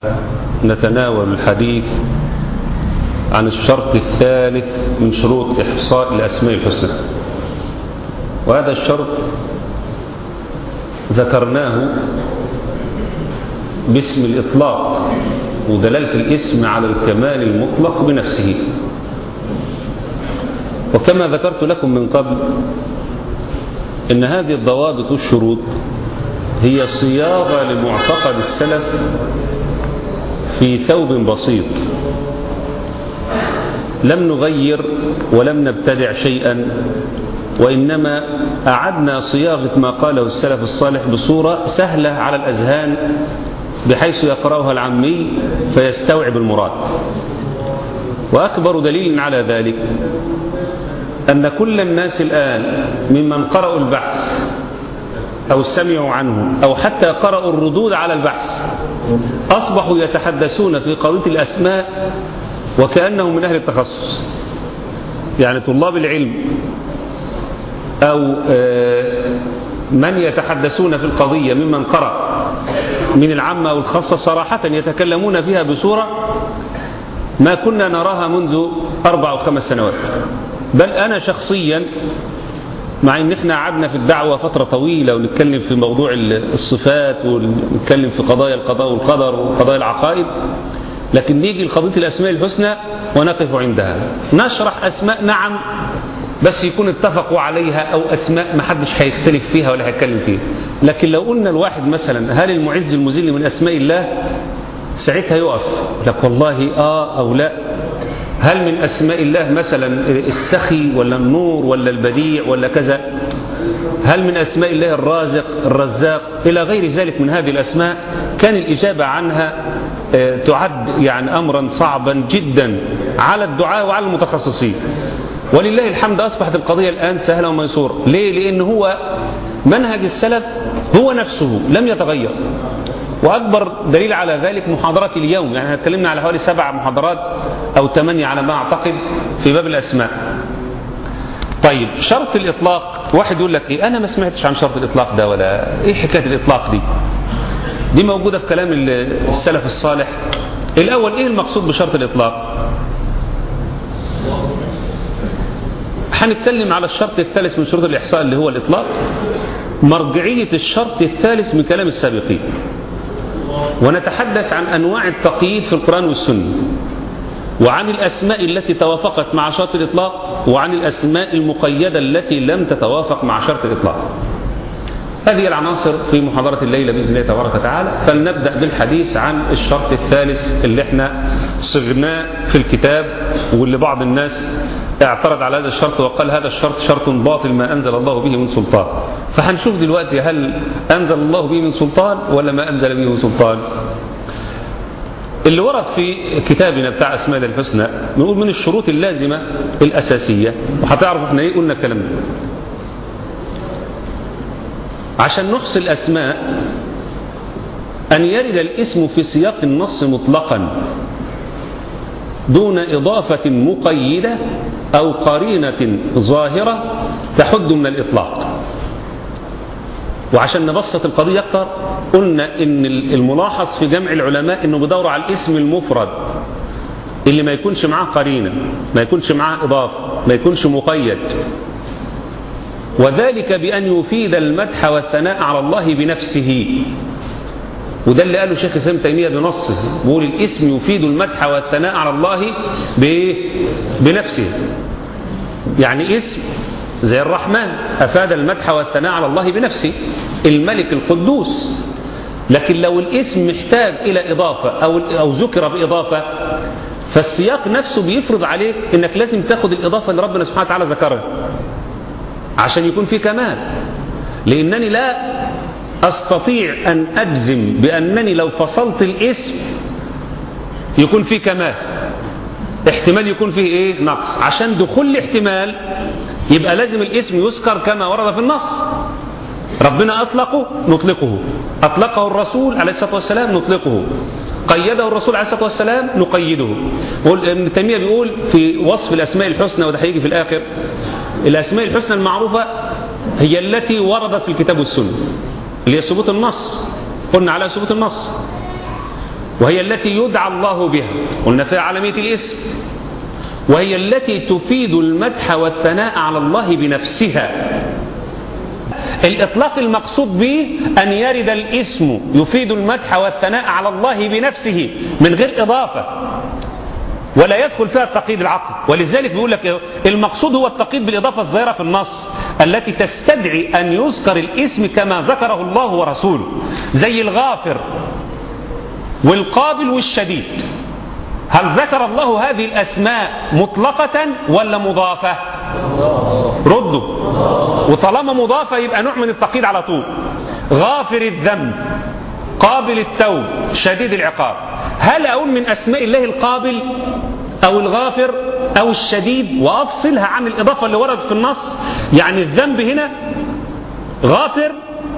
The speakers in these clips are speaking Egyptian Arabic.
نتناول الحديث عن الشرط الثالث من شروط إحصاء الأسماء الحسنى وهذا الشرط ذكرناه باسم الإطلاق ودلالة الاسم على الكمال المطلق بنفسه وكما ذكرت لكم من قبل إن هذه الضوابط والشروط هي صياغة لمعتقد السلف في ثوب بسيط لم نغير ولم نبتدع شيئا وإنما أعدنا صياغة ما قاله السلف الصالح بصورة سهلة على الأذهان بحيث يقرأها العمي فيستوعب المراد وأكبر دليل على ذلك أن كل الناس الآن ممن قرأوا البحث أو سمعوا عنه أو حتى قرأوا الردود على البحث أصبحوا يتحدثون في قضية الأسماء وكأنهم من أهل التخصص يعني طلاب العلم أو من يتحدثون في القضية ممن قرأ من العامة أو الخاصة صراحة يتكلمون فيها بصورة ما كنا نراها منذ أربع أو خمس سنوات بل أنا شخصيا مع ان احنا قعدنا في الدعوة فترة طويلة ونتكلم في موضوع الصفات ونتكلم في قضايا القضاء والقدر وقضايا العقائد لكن نيجي لقضية الأسماء الحسنى ونقف عندها نشرح أسماء نعم بس يكون اتفقوا عليها أو أسماء ما حدش هيختلف فيها ولا هيتكلم فيها لكن لو قلنا الواحد مثلا هل المعز المذل من أسماء الله ساعتها يقف لك والله آه أو لا هل من أسماء الله مثلا السخي ولا النور ولا البديع ولا كذا هل من أسماء الله الرازق الرزاق إلى غير ذلك من هذه الأسماء كان الإجابة عنها تعد يعني أمرا صعبا جدا على الدعاء وعلى المتخصصين ولله الحمد أصبحت القضية الآن سهلة وميسورة ليه؟ لأن هو منهج السلف هو نفسه لم يتغير وأكبر دليل على ذلك محاضرات اليوم يعني اتكلمنا على حوالي سبع محاضرات أو ثمانية على ما أعتقد في باب الأسماء طيب شرط الإطلاق واحد يقول لك إيه أنا ما سمعتش عن شرط الإطلاق ده ولا إيه حكاية الإطلاق دي دي موجودة في كلام السلف الصالح الأول إيه المقصود بشرط الإطلاق هنتكلم على الشرط الثالث من شروط الإحصاء اللي هو الإطلاق مرجعية الشرط الثالث من كلام السابقين ونتحدث عن أنواع التقييد في القرآن والسنة وعن الأسماء التي توافقت مع شرط الإطلاق وعن الأسماء المقيدة التي لم تتوافق مع شرط الإطلاق هذه العناصر في محاضرة الليلة بإذن الله تبارك وتعالى فلنبدأ بالحديث عن الشرط الثالث اللي احنا صغناه في الكتاب واللي بعض الناس اعترض على هذا الشرط وقال هذا الشرط شرط باطل ما أنزل الله به من سلطان فهنشوف دلوقتي هل أنزل الله به من سلطان ولا ما أنزل به من سلطان اللي ورد في كتابنا بتاع أسماء الحسنى بنقول من الشروط اللازمة الأساسية وهتعرف احنا ايه قلنا الكلام ده عشان نحصي الأسماء أن يرد الاسم في سياق النص مطلقا دون إضافة مقيدة أو قرينة ظاهرة تحد من الإطلاق وعشان نبسط القضية أكتر قلنا إن الملاحظ في جمع العلماء إنه بيدوروا على الاسم المفرد اللي ما يكونش معاه قرينة ما يكونش معاه إضافة ما يكونش مقيد وذلك بأن يفيد المدح والثناء على الله بنفسه وده اللي قاله شيخ الإسلام تيمية بنصه بيقول الاسم يفيد المدح والثناء على الله بنفسه يعني اسم زي الرحمن أفاد المدح والثناء على الله بنفسه الملك القدوس لكن لو الاسم محتاج إلى إضافة أو, أو ذكر بإضافة فالسياق نفسه بيفرض عليك انك لازم تاخد الإضافة اللي ربنا سبحانه وتعالى ذكرها عشان يكون في كمال لأنني لا أستطيع أن أجزم بأنني لو فصلت الاسم يكون فيه كمال احتمال يكون فيه ايه نقص عشان دخول الاحتمال يبقى لازم الاسم يذكر كما ورد في النص ربنا أطلقه نطلقه أطلقه الرسول عليه الصلاة والسلام نطلقه قيده الرسول عليه الصلاة والسلام نقيده ابن تيمية بيقول في وصف الأسماء الحسنى وده هيجي في الآخر الأسماء الحسنى المعروفة هي التي وردت في الكتاب والسنة اللي هي ثبوت النص قلنا على ثبوت النص وهي التي يدعى الله بها قلنا فيها عالمية الاسم وهي التي تفيد المدح والثناء على الله بنفسها الإطلاق المقصود به أن يرد الاسم يفيد المدح والثناء على الله بنفسه من غير إضافة ولا يدخل فيها التقييد العقل ولذلك بيقول لك المقصود هو التقييد بالإضافة الظاهرة في النص التي تستدعي أن يذكر الاسم كما ذكره الله ورسوله زي الغافر والقابل والشديد هل ذكر الله هذه الأسماء مطلقة ولا مضافة ردوا وطالما مضافة يبقى نوع من التقييد على طول غافر الذنب قابل التوب شديد العقاب هل أقول من أسماء الله القابل أو الغافر أو الشديد وأفصلها عن الإضافة اللي وردت في النص يعني الذنب هنا غافر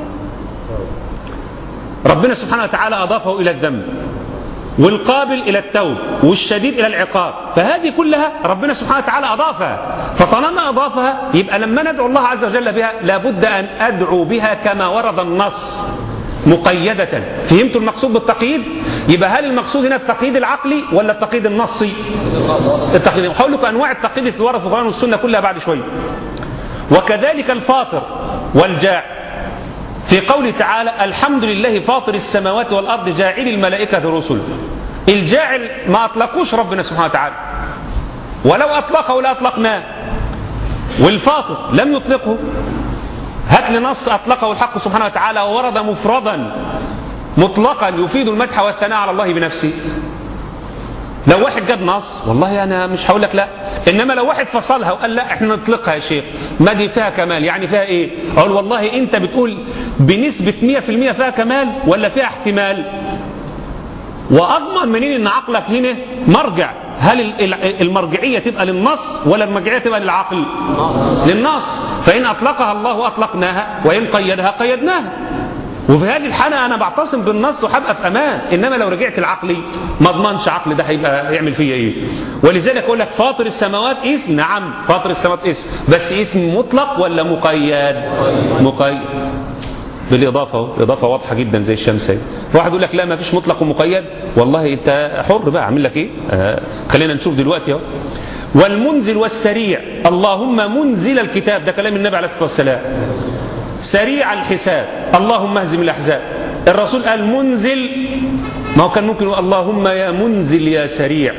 ربنا سبحانه وتعالى أضافه إلى الذنب والقابل إلى التوب والشديد إلى العقاب فهذه كلها ربنا سبحانه وتعالى أضافها فطالما أضافها يبقى لما ندعو الله عز وجل بها لابد أن أدعو بها كما ورد النص مقيدة فهمتوا المقصود بالتقييد يبقى هل المقصود هنا التقييد العقلي ولا التقييد النصي التقييد هقول لكم أنواع التقييد اللي ورد في القرآن والسنة كلها بعد شوية وكذلك الفاطر والجاع في قوله تعالى الحمد لله فاطر السماوات والأرض جاعل الملائكة رسل الجاعل ما أطلقوش ربنا سبحانه وتعالى ولو أطلقه لأطلقناه والفاطر لم يطلقه هات لي نص أطلقه الحق سبحانه وتعالى وورد مفردا مطلقا يفيد المدح والثناء على الله بنفسه لو واحد جاب نص والله أنا مش هقول لك لا إنما لو واحد فصلها وقال لا احنا نطلقها يا شيخ ما دي فيها كمال يعني فيها إيه أقول والله أنت بتقول بنسبة 100% فيها كمال ولا فيها احتمال وأضمن منين إن عقلك هنا مرجع هل المرجعية تبقى للنص ولا المرجعية تبقى للعقل للنص فإن أطلقها الله أطلقناها وإن قيدها قيدناها وفي هذه الحالة أنا بعتصم بالنص وهبقى في أمان إنما لو رجعت العقلي ما اضمنش عقل ده هيبقى يعمل فيا إيه ولذلك أقول لك فاطر السماوات اسم نعم فاطر السماوات اسم بس اسم مطلق ولا مقيد مقيد بالإضافة اهو إضافة واضحة جدا زي الشمس اهي واحد يقول لك لا ما فيش مطلق ومقيد والله أنت حر بقى أعمل لك إيه آه خلينا نشوف دلوقتي اهو والمنزل والسريع اللهم منزل الكتاب ده كلام النبي عليه الصلاة والسلام سريع الحساب اللهم اهزم الأحزاب الرسول قال منزل ما هو كان ممكن يقول اللهم يا منزل يا سريع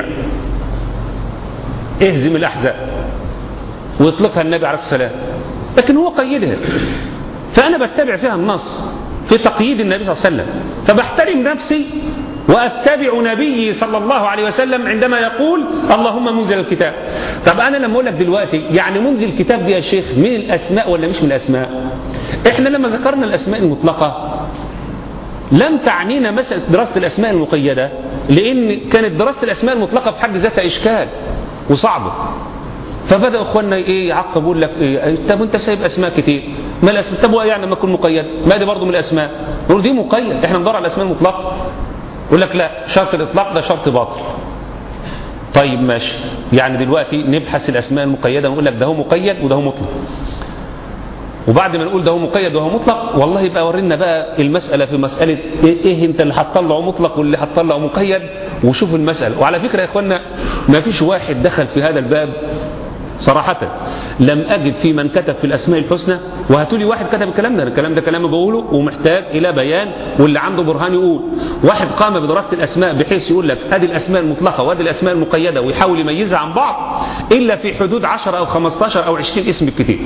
اهزم الأحزاب ويطلقها النبي عليه الصلاة والسلام لكن هو قيدها فأنا بتبع فيها النص في تقييد النبي صلى الله عليه وسلم فبحترم نفسي وأتبع نبيي صلى الله عليه وسلم عندما يقول اللهم منزل الكتاب طب أنا لما أقول لك دلوقتي يعني منزل الكتاب دي يا شيخ من الأسماء ولا مش من الأسماء إحنا لما ذكرنا الأسماء المطلقة لم تعنينا مسألة دراسة الأسماء المقيدة لأن كانت دراسة الأسماء المطلقة في حد ذاتها إشكال وصعبة فبدأ إخواننا إيه يعقب يقول لك إيه طب أنت سايب أسماء كتير ما الأسماء طب يعني لما يكون مقيد ما دي برضه من الأسماء نقول دي مقيد إحنا ندور على الأسماء المطلقة يقول لك لا شرط الإطلاق ده شرط باطل طيب ماشي يعني دلوقتي نبحث الأسماء المقيدة ونقول لك ده هو مقيد وده هو مطلق وبعد ما نقول ده هو مقيد وهو مطلق والله يبقى ورينا بقى المسألة في مسألة إيه, إيه أنت اللي هتطلعه مطلق واللي هتطلعه مقيد وشوف المسألة وعلى فكرة يا إخوانا ما فيش واحد دخل في هذا الباب صراحة لم أجد في من كتب في الأسماء الحسنى وهاتوا لي واحد كتب الكلام ده الكلام ده كلام بقوله ومحتاج إلى بيان واللي عنده برهان يقول واحد قام بدراسة الأسماء بحيث يقول لك أدي الأسماء المطلقة وأدي الأسماء المقيدة ويحاول يميزها عن بعض إلا في حدود 10 أو 15 أو 20 اسم بالكتير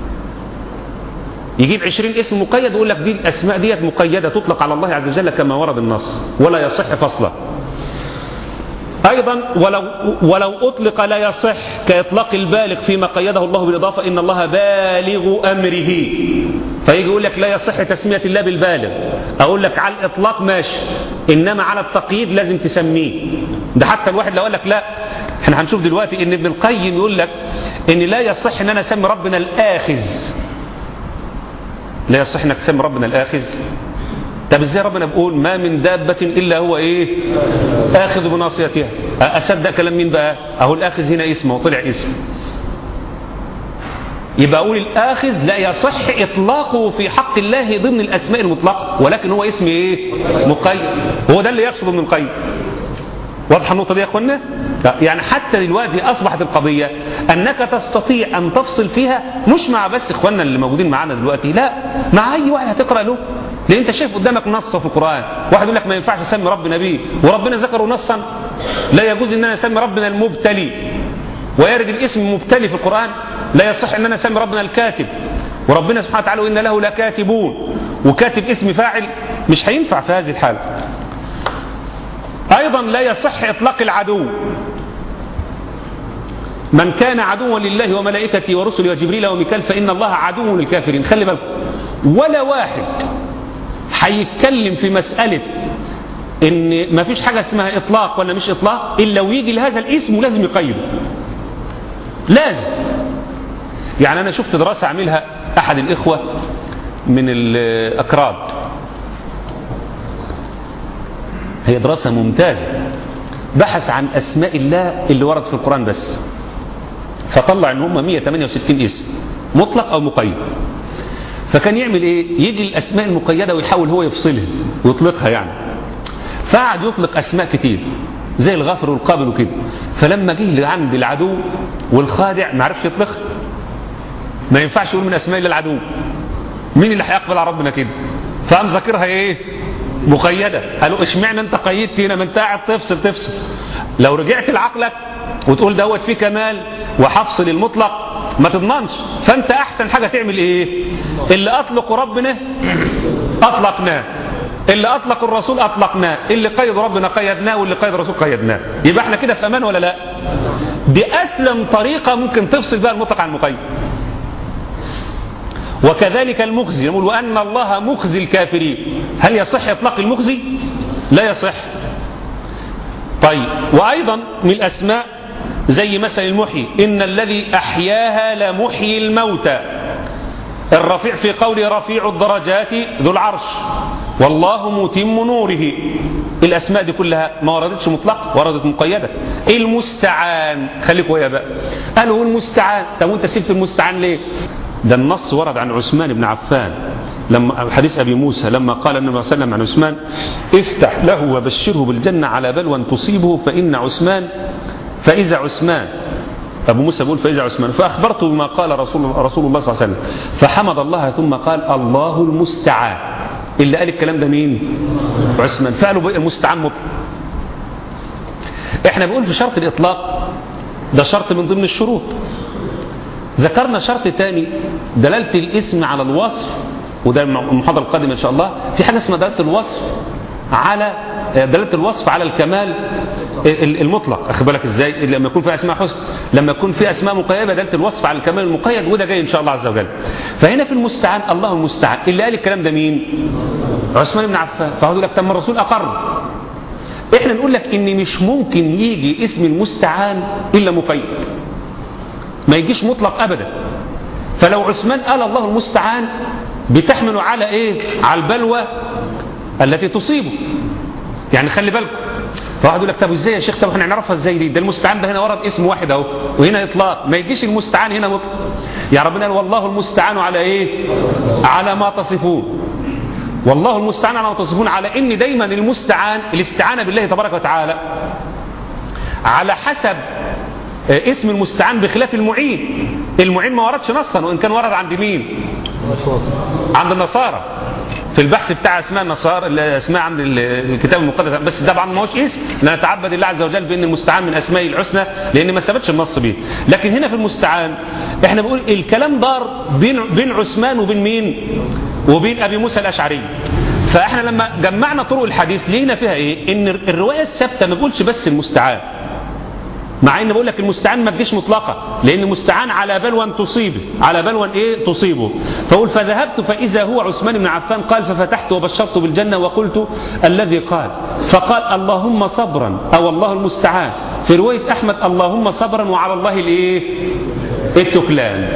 يجيب 20 اسم مقيد ويقول لك دي الأسماء ديت مقيدة تطلق على الله عز وجل كما ورد النص ولا يصح فصله أيضا ولو, ولو أطلق لا يصح كإطلاق البالغ فيما قيده الله بالإضافة إن الله بالغ أمره فيجي يقول لك لا يصح تسمية الله بالبالغ أقول لك على الإطلاق ماشي إنما على التقييد لازم تسميه ده حتى الواحد لو قال لك لا احنا هنشوف دلوقتي ان ابن القيم يقول لك ان لا يصح ان انا اسمي ربنا الآخذ لا يصح انك تسمي ربنا الآخذ طب ازاي ربنا بيقول ما من دابة الا هو ايه اخذ بناصيتها اصدق كلام مين بقى اهو الاخذ هنا اسمه وطلع اسم يبقى أقول الآخذ لا يصح إطلاقه في حق الله ضمن الأسماء المطلقة ولكن هو اسم إيه مقيد هو ده اللي يقصد ابن القيم واضحة النقطة دي يا أخوانا يعني حتى دلوقتي أصبحت القضية أنك تستطيع أن تفصل فيها مش مع بس إخواننا اللي موجودين معانا دلوقتي لا مع أي واحد هتقرأ له لأن أنت شايف قدامك نص في القرآن واحد يقول لك ما ينفعش أسمي ربنا بيه وربنا ذكره نصا لا يجوز أن أنا أسمي ربنا المبتلي ويرد الاسم مبتلي في القرآن لا يصح أن أنا أسمي ربنا الكاتب وربنا سبحانه وتعالى إن له لكاتبون وكاتب اسم فاعل مش هينفع في هذه الحالة أيضا لا يصح إطلاق العدو من كان عدوا لله وملائكته ورسله وجبريل وميكال فإن الله عدو للكافرين خلي بالكم ولا واحد هيتكلم في مسألة ان ما فيش حاجة اسمها اطلاق ولا مش اطلاق الا ويجي لهذا الاسم ولازم يقيده لازم يعني انا شفت دراسة عملها احد الاخوة من الاكراد هي دراسة ممتازة بحث عن اسماء الله اللي ورد في القرآن بس فطلع ان هم 168 اسم مطلق او مقيد فكان يعمل ايه يجي الاسماء المقيدة ويحاول هو يفصلها ويطلقها يعني فقعد يطلق اسماء كتير زي الغافر والقابل وكده فلما جه عند العدو والخادع ما عرفش يطلقها ما ينفعش يقول من اسماء الا العدو مين اللي هيقبل على ربنا كده فقام ذاكرها ايه مقيده قالوا اشمعنى انت قيدت هنا ما انت قاعد تفصل تفصل لو رجعت لعقلك وتقول دوت فيه كمال وحفصل المطلق ما تضمنش فانت احسن حاجه تعمل ايه اللي اطلق ربنا اطلقناه اللي اطلق الرسول اطلقناه اللي قيد ربنا قيدناه واللي قيد الرسول قيدناه يبقى احنا كده في امان ولا لا دي اسلم طريقه ممكن تفصل بها المطلق عن المقيد وكذلك المخزي يقول وان الله مخزي الكافرين هل يصح اطلاق المخزي لا يصح طيب وايضا من الاسماء زي مثل المحيي إن الذي أحياها لمحيي الموتى الرفيع في قول رفيع الدرجات ذو العرش والله متم نوره الأسماء دي كلها ما وردتش مطلق وردت مقيدة المستعان خليك ويا بقى قالوا المستعان طب وانت سبت المستعان ليه ده النص ورد عن عثمان بن عفان لما حديث أبي موسى لما قال النبي صلى الله عليه وسلم عن عثمان افتح له وبشره بالجنة على بلوى تصيبه فإن عثمان فإذا عثمان أبو موسى بيقول فإذا عثمان فأخبرته بما قال رسول, رسول الله صلى الله عليه وسلم فحمد الله ثم قال الله المستعان اللي قال الكلام ده مين عثمان فقالوا المستعان مطلق احنا بنقول في شرط الإطلاق ده شرط من ضمن الشروط ذكرنا شرط تاني دلالة الاسم على الوصف وده المحاضرة القادمة إن شاء الله في حاجة اسمها دلالة الوصف على دلالة الوصف على الكمال المطلق أخذ بالك إزاي لما يكون في أسماء حسن لما يكون في أسماء مقيدة دلالة الوصف على الكمال المقيد وده جاي إن شاء الله عز وجل فهنا في المستعان الله المستعان اللي قال الكلام ده مين عثمان بن عفان فهو يقول لك تم الرسول أقر احنا نقول لك ان مش ممكن يجي اسم المستعان الا مقيد ما يجيش مطلق ابدا فلو عثمان قال الله المستعان بتحمل على ايه على البلوى التي تصيبه يعني خلي بالكم فواحد يقول لك طب ازاي يا شيخ طب احنا نعرفها ازاي دي ده المستعان ده هنا ورد اسم واحد اهو وهنا اطلاق ما يجيش المستعان هنا مطلق يا ربنا قال والله المستعان على ايه على ما تصفون والله المستعان على ما تصفون على ان دايما المستعان الاستعانه بالله تبارك وتعالى على حسب اسم المستعان بخلاف المعين المعين ما وردش نصا وان كان ورد عند مين عند النصارى في البحث بتاع اسماء النصارى اسماء عند الكتاب المقدس بس ده طبعا ما هوش اسم نتعبد الله عز وجل بان المستعان من اسمائه الحسنى لان ما ثبتش النص بيه لكن هنا في المستعان احنا بنقول الكلام دار بين بين عثمان وبين مين وبين ابي موسى الاشعري فاحنا لما جمعنا طرق الحديث لقينا فيها ايه ان الروايه الثابته ما بقولش بس المستعان مع ان بقول لك المستعان ما تجيش مطلقه لان المستعان على بلوى تصيبه على بلوى ايه تصيبه فاقول فذهبت فاذا هو عثمان بن عفان قال ففتحت وبشرت بالجنه وقلت الذي قال فقال اللهم صبرا او الله المستعان في روايه احمد اللهم صبرا وعلى الله الايه التكلان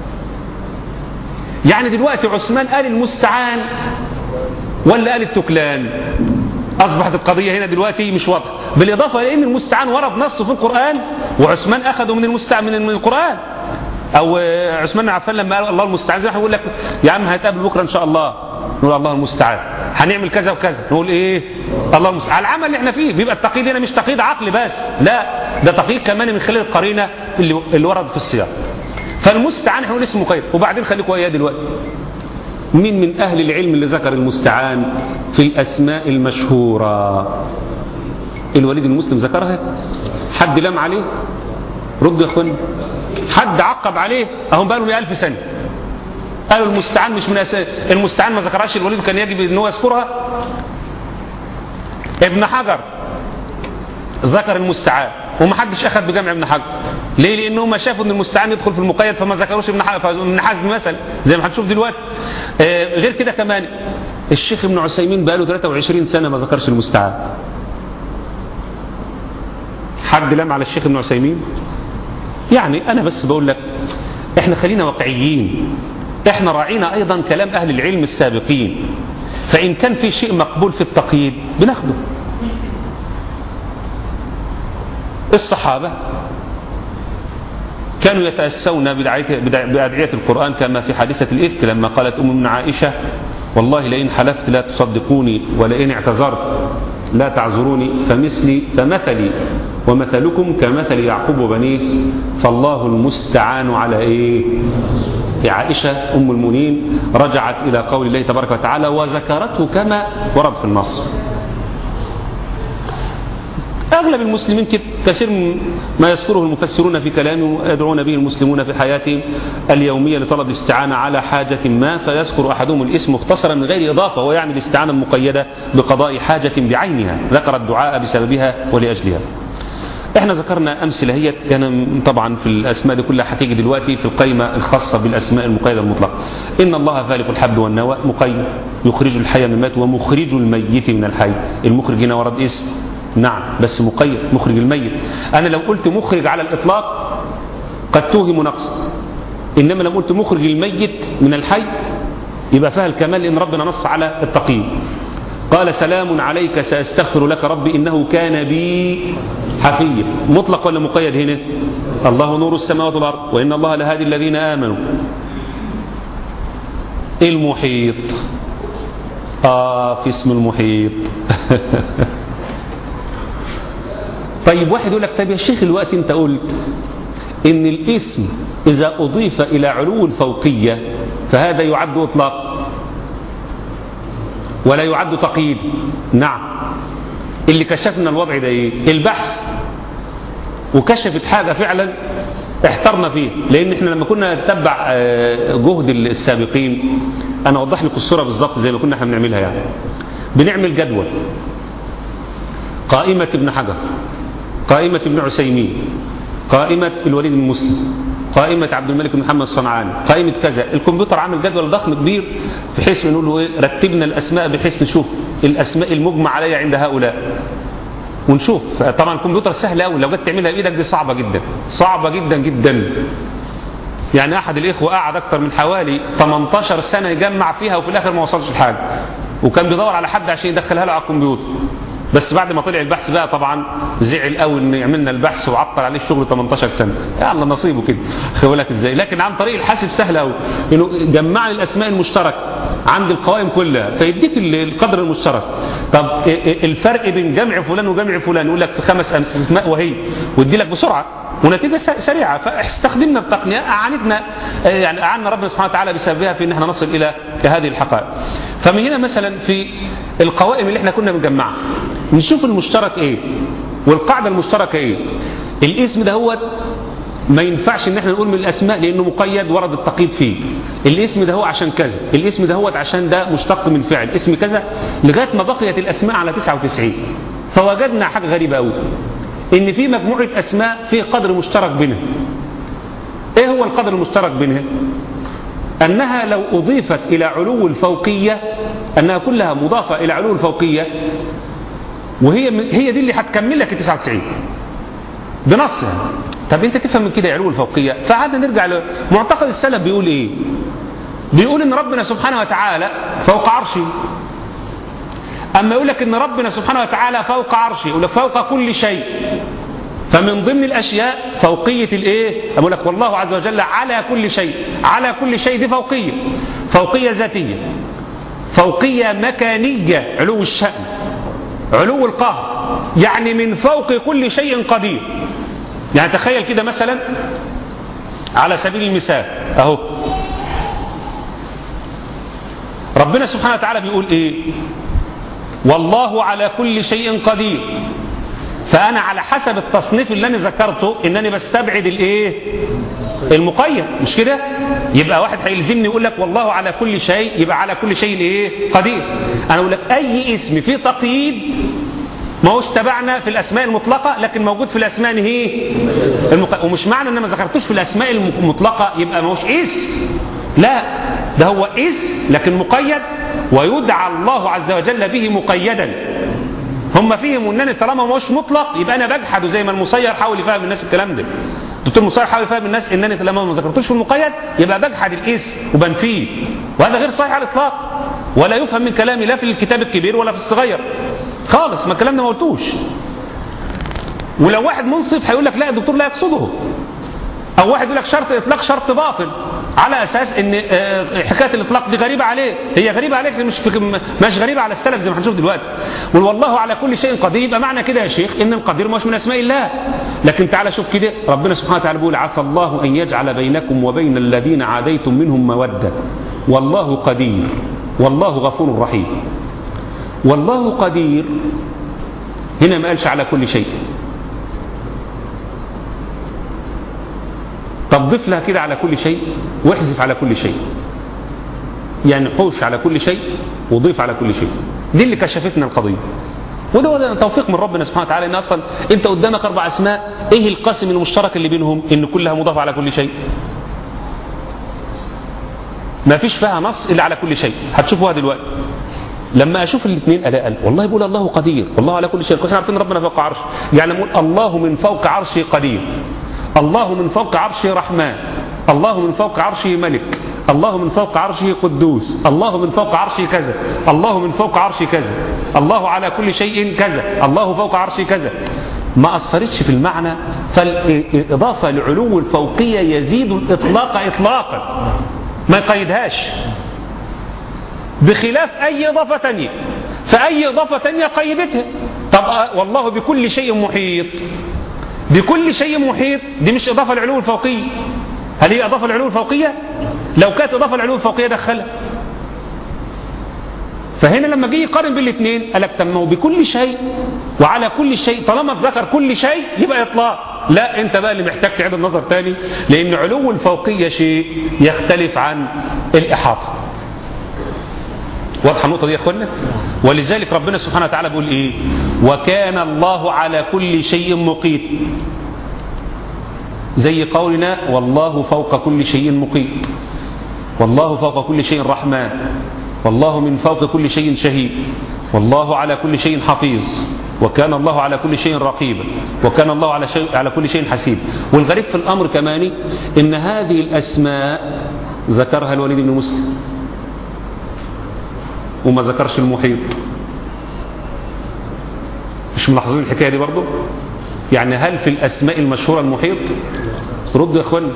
يعني دلوقتي عثمان قال المستعان ولا قال التكلان أصبحت القضية هنا دلوقتي مش واضحة بالإضافة إلى أن المستعان ورد نص في القرآن وعثمان أخذه من المستعان من القرآن او عثمان بن عفان لما قال الله المستعان زي ما يقول لك يا عم هنتقابل بكره ان شاء الله نقول الله المستعان هنعمل كذا وكذا نقول ايه الله المستعان على العمل اللي احنا فيه بيبقى التقييد هنا مش تقييد عقلي بس لا ده تقييد كمان من خلال القرينه اللي, اللي ورد في السياق فالمستعان احنا نقول اسمه مقيد وبعدين خليكم اياه دلوقتي مين من اهل العلم اللي ذكر المستعان في الاسماء المشهوره الوليد المسلم ذكرها حد لام عليه رد يا اخواني حد عقب عليه اهم بقى له 1000 سنه قالوا المستعان مش من أساس المستعان ما ذكرهاش الوليد كان يجب ان هو يذكرها ابن حجر ذكر المستعان ومحدش اخذ بجمع ابن حجر ليه لانه ما شافوا ان المستعان يدخل في المقيد فما ذكروش ابن ابن حزم مثلا زي ما هتشوف دلوقتي آه غير كده كمان الشيخ ابن عثيمين بقى له 23 سنه ما ذكرش المستعان حد لام على الشيخ ابن عثيمين يعني انا بس بقول لك احنا خلينا واقعيين احنا راعينا ايضا كلام اهل العلم السابقين فان كان في شيء مقبول في التقييد بناخده الصحابة كانوا يتأسون بأدعية القرآن كما في حادثة الإفك لما قالت أم من عائشة والله لئن حلفت لا تصدقوني ولئن اعتذرت لا تعذروني فمثلي فمثلي ومثلكم كمثل يعقوب وبنيه فالله المستعان على ايه عائشة أم المؤمنين رجعت إلى قول الله تبارك وتعالى وذكرته كما ورد في النص أغلب المسلمين كثير ما يذكره المفسرون في كلامه يدعون به المسلمون في حياتهم اليومية لطلب الاستعانة على حاجة ما فيذكر أحدهم الاسم مختصرا من غير إضافة ويعني الاستعانة المقيدة بقضاء حاجة بعينها ذكر الدعاء بسببها ولأجلها احنا ذكرنا امثله هي يعني طبعا في الاسماء دي كلها هتيجي دلوقتي في القائمه الخاصه بالاسماء المقيده المطلقه ان الله فالق الحب والنوى مقيد يخرج الحي من الميت ومخرج الميت من الحي المخرج هنا ورد اسم نعم بس مقيد مخرج الميت أنا لو قلت مخرج على الإطلاق قد توهم نقصا إنما لو قلت مخرج الميت من الحي يبقى فيها الكمال لأن ربنا نص على التقييم قال سلام عليك سأستغفر لك ربي إنه كان بي حفيا مطلق ولا مقيد هنا الله نور السماوات والأرض وإن الله لهادي الذين آمنوا المحيط آه في اسم المحيط طيب واحد يقول لك طيب يا شيخ الوقت انت قلت ان الاسم اذا اضيف الى علو الفوقية فهذا يعد اطلاق ولا يعد تقييد نعم اللي كشفنا الوضع ده ايه البحث وكشفت حاجة فعلا احترنا فيه لان احنا لما كنا نتبع جهد السابقين انا اوضح لكم الصورة بالظبط زي ما كنا احنا بنعملها يعني بنعمل جدول قائمة ابن حجر قائمة ابن عسيمين قائمة الوليد بن مسلم قائمة عبد الملك بن محمد الصنعاني قائمة كذا الكمبيوتر عامل جدول ضخم كبير بحيث نقول له ايه رتبنا الأسماء بحيث نشوف الأسماء المجمع عليها عند هؤلاء ونشوف طبعا الكمبيوتر سهل قوي لو جيت تعملها بايدك دي صعبة جدا صعبة جدا جدا يعني احد الاخوة قعد اكتر من حوالي 18 سنة يجمع فيها وفي الاخر ما وصلش لحاجة وكان بيدور على حد عشان يدخلها له على الكمبيوتر بس بعد ما طلع البحث بقى طبعا زعل قوي ان يعملنا البحث وعطل عليه الشغل 18 سنه يا الله نصيبه كده خولك ازاي لكن عن طريق الحاسب سهل قوي انه جمع لي الاسماء المشتركه عند القوائم كلها فيديك القدر المشترك طب الفرق بين جمع فلان وجمع فلان يقول لك في خمس اسماء وهي ويدي لك بسرعه ونتيجه سريعه فاستخدمنا التقنيه اعانتنا يعني اعنا ربنا سبحانه وتعالى بسببها في ان احنا نصل الى هذه الحقائق فمن هنا مثلا في القوائم اللي احنا كنا بنجمعها نشوف المشترك ايه والقاعده المشتركه ايه الاسم ده هو ما ينفعش ان احنا نقول من الاسماء لانه مقيد ورد التقييد فيه الاسم ده هو عشان كذا الاسم ده هو عشان ده مشتق من فعل اسم كذا لغايه ما بقيت الاسماء على 99 فوجدنا حاجه غريبه قوي ان في مجموعه اسماء في قدر مشترك بينها ايه هو القدر المشترك بينها انها لو اضيفت الى علو الفوقيه انها كلها مضافه الى علو الفوقيه وهي هي دي اللي هتكمل لك ال 99 بنصها طب انت تفهم من كده علو الفوقيه فعادنا نرجع لمعتقد السلف بيقول ايه بيقول ان ربنا سبحانه وتعالى فوق عرشه اما يقول لك ان ربنا سبحانه وتعالى فوق عرشه يقول لك فوق كل شيء فمن ضمن الأشياء فوقية الإيه أقول لك والله عز وجل على كل شيء على كل شيء دي فوقية فوقية ذاتية فوقية مكانية علو الشأن علو القهر يعني من فوق كل شيء قدير يعني تخيل كده مثلا على سبيل المثال اهو ربنا سبحانه وتعالى بيقول ايه والله على كل شيء قدير فانا على حسب التصنيف اللي انا ذكرته انني بستبعد الايه المقيد مش كده يبقى واحد هيلزمني يقول لك والله على كل شيء يبقى على كل شيء ايه قدير انا اقول لك اي اسم فيه تقييد ما هوش تبعنا في الاسماء المطلقه لكن موجود في الاسماء هي المق... ومش معنى ان ما ذكرتوش في الاسماء المطلقه يبقى ما هوش اسم لا ده هو اسم لكن مقيد ويدعى الله عز وجل به مقيدا هم فيهم انني طالما ما هوش مطلق يبقى انا بجحد زي ما المصير حاول يفهم الناس الكلام ده الدكتور المصير حاول يفهم الناس انني لما ما ذكرتوش في المقيد يبقى بجحد الاسم وبنفيه وهذا غير صحيح على الاطلاق ولا يفهم من كلامي لا في الكتاب الكبير ولا في الصغير خالص ما الكلام ده ما قلتوش ولو واحد منصف هيقول لك لا الدكتور لا يقصده او واحد يقول لك شرط اطلاق شرط باطل على اساس ان حكايه الاطلاق دي غريبه عليه هي غريبه عليك مش مش غريبه على السلف زي ما هنشوف دلوقتي والله على كل شيء قدير يبقى معنى كده يا شيخ ان القدير مش من اسماء الله لكن تعالى شوف كده ربنا سبحانه وتعالى بيقول عسى الله ان يجعل بينكم وبين الذين عاديتم منهم موده والله قدير والله غفور رحيم والله قدير هنا ما قالش على كل شيء طب ضيف لها كده على كل شيء واحذف على كل شيء يعني حوش على كل شيء وضيف على كل شيء دي اللي كشفتنا القضية وده وده توفيق من ربنا سبحانه وتعالى ان اصلا انت قدامك اربع اسماء ايه القاسم المشترك اللي بينهم ان كلها مضافه على كل شيء ما فيش فيها نص الا على كل شيء هتشوفوها دلوقتي لما اشوف الاثنين الاقي قال والله يقول الله قدير والله على كل شيء احنا عارفين ربنا فوق عرشه يعني نقول الله من فوق عرشه قدير الله من فوق عرشه رحمن الله من فوق عرشه ملك الله من فوق عرشه قدوس الله من فوق عرشه كذا الله من فوق عرشه كذا الله على كل شيء كذا الله فوق عرشه كذا ما أثرتش في المعنى فالإضافة لعلو الفوقية يزيد الإطلاق إطلاقا ما يقيدهاش بخلاف أي إضافة تانية فأي إضافة تانية قيدتها طب والله بكل شيء محيط بكل شيء محيط دي مش إضافة لعلو الفوقية هل هي إضافة لعلو الفوقية لو كانت إضافة لعلو الفوقية دخلها فهنا لما جه يقارن بين الاثنين قال لك تمه بكل شيء وعلى كل شيء طالما ذكر كل شيء يبقى اطلاق لا انت بقى اللي محتاج تعيد النظر تاني لان علو الفوقيه شيء يختلف عن الاحاطه واضحه النقطه دي يا اخوانا ولذلك ربنا سبحانه وتعالى بيقول ايه وكان الله على كل شيء مقيت زي قولنا والله فوق كل شيء مقيت والله فوق كل شيء رحمن والله من فوق كل شيء شهيد والله على كل شيء حفيظ وكان الله على كل شيء رقيبا وكان الله على, شيء على كل شيء حسيب والغريب في الأمر كمان إن هذه الأسماء ذكرها الوليد بن مسلم وما ذكرش المحيط مش ملاحظين الحكاية دي برضو يعني هل في الأسماء المشهورة المحيط ردوا يا اخوان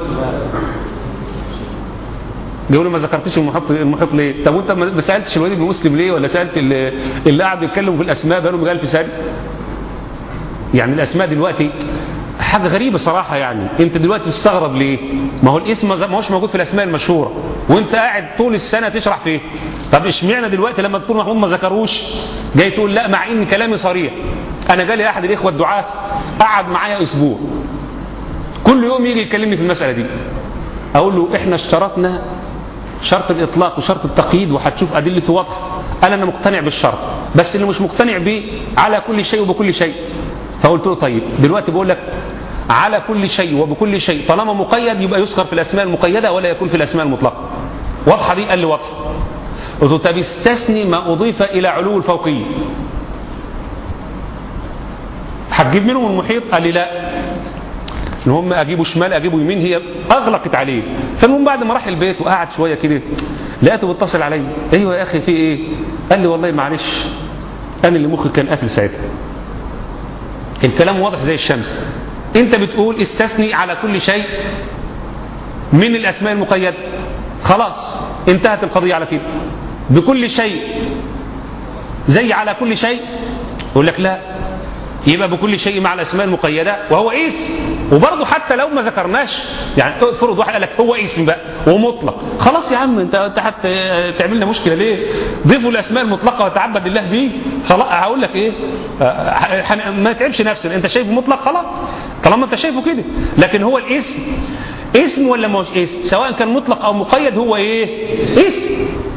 بيقولوا ما ذكرتش المحيط المحيط ليه طب وانت ما سالتش الوليد بن مسلم ليه ولا سالت اللي, اللي قاعد يتكلم في الاسماء بقالهم 1000 سنه يعني الاسماء دلوقتي حاجه غريبه صراحه يعني انت دلوقتي تستغرب ليه ما هو الاسم ما هوش موجود في الاسماء المشهوره وانت قاعد طول السنه تشرح فيه طب اشمعنى دلوقتي لما الدكتور محمود ما ذكروش جاي تقول لا مع ان كلامي صريح انا جالي احد الاخوه الدعاه قعد معايا اسبوع كل يوم يجي يكلمني في المساله دي اقول له احنا اشترطنا شرط الإطلاق وشرط التقييد وهتشوف أدلته واضحة قال أنا مقتنع بالشرط بس اللي مش مقتنع به على كل شيء وبكل شيء فقلت له طيب دلوقتي بقول لك على كل شيء وبكل شيء طالما مقيد يبقى يذكر في الأسماء المقيدة ولا يكون في الأسماء المطلقة واضحة دي قال لي واضحة قلت له طب استثني ما أضيف إلى علو الفوقية هتجيب منهم المحيط قال لي لا المهم اجيبه شمال اجيبه يمين هي اغلقت عليه فالمهم بعد ما راح البيت وقعد شويه كده لقيته بيتصل عليا ايوه يا اخي في ايه قال لي والله معلش انا اللي مخي كان قافل ساعتها الكلام واضح زي الشمس انت بتقول استثني على كل شيء من الاسماء المقيدة خلاص انتهت القضية على كده بكل شيء زي على كل شيء يقول لك لا يبقى بكل شيء مع الاسماء المقيده وهو اسم وبرضه حتى لو ما ذكرناش يعني افرض واحد قال لك هو اسم بقى ومطلق خلاص يا عم انت انت حتى تعمل لنا مشكله ليه ضيفوا الاسماء المطلقه وتعبد الله بيه خلاص هقول لك ايه آه ما تعبش نفسك انت شايفه مطلق خلاص طالما انت شايفه كده لكن هو الاسم اسم ولا مش اسم سواء كان مطلق او مقيد هو ايه اسم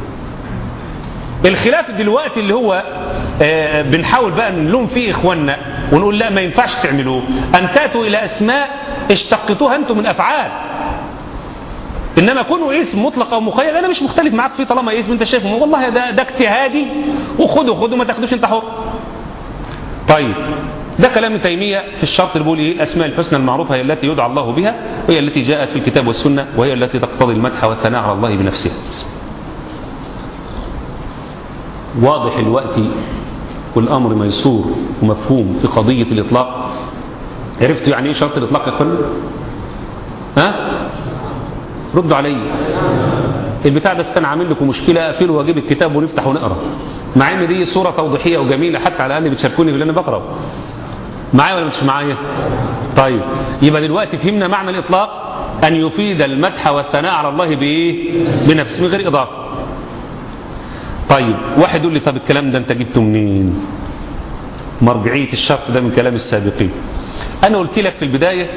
الخلاف دلوقتي اللي هو آه بنحاول بقى نلوم فيه إخواننا ونقول لا ما ينفعش تعملوه أن تأتوا إلى أسماء اشتقتوها أنتم من أفعال إنما كونوا اسم مطلق أو مقيد أنا مش مختلف معاك فيه طالما اسم أنت شايفه والله ده, ده اجتهادي وخده خده ما تاخدوش أنت حر طيب ده كلام ابن تيمية في الشرط اللي بيقول ايه الأسماء الحسنى المعروفة هي التي يدعى الله بها وهي التي جاءت في الكتاب والسنة وهي التي تقتضي المدح والثناء على الله بنفسها واضح الوقت والأمر ميسور ومفهوم في قضية الإطلاق عرفتوا يعني إيه شرط الإطلاق يا أخوانا ها ردوا علي البتاع ده كان عامل لكم مشكلة أقفله وأجيب الكتاب ونفتح ونقرأ مع إن دي صورة توضيحية وجميلة حتى على الأقل بتشاركوني باللي أنا بقرأه معايا ولا مش معايا طيب يبقى دلوقتي فهمنا معنى الإطلاق أن يفيد المدح والثناء على الله بإيه بنفسه من غير إضافة طيب واحد يقول لي طب الكلام ده انت جبته منين مرجعية الشرط ده من كلام السابقين انا قلت لك في البداية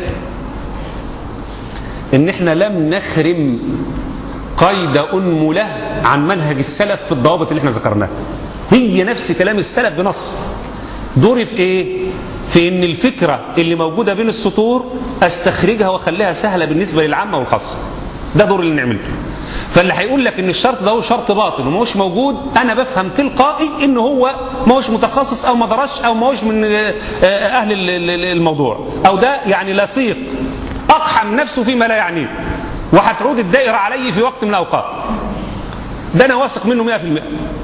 ان احنا لم نخرم قيد أنملة عن منهج السلف في الضوابط اللي احنا ذكرناها هي نفس كلام السلف بنص دوري في ايه في ان الفكرة اللي موجودة بين السطور استخرجها واخليها سهلة بالنسبة للعامة والخاصة ده دور اللي نعمله فاللي هيقول لك ان الشرط ده هو شرط باطل وما هوش موجود انا بفهم تلقائي ان هو ما هوش متخصص او ما درسش او ما هوش من اهل الموضوع او ده يعني لصيق اقحم نفسه فيما لا يعنيه وهتعود الدائرة عليه في وقت من الاوقات ده انا واثق منه 100%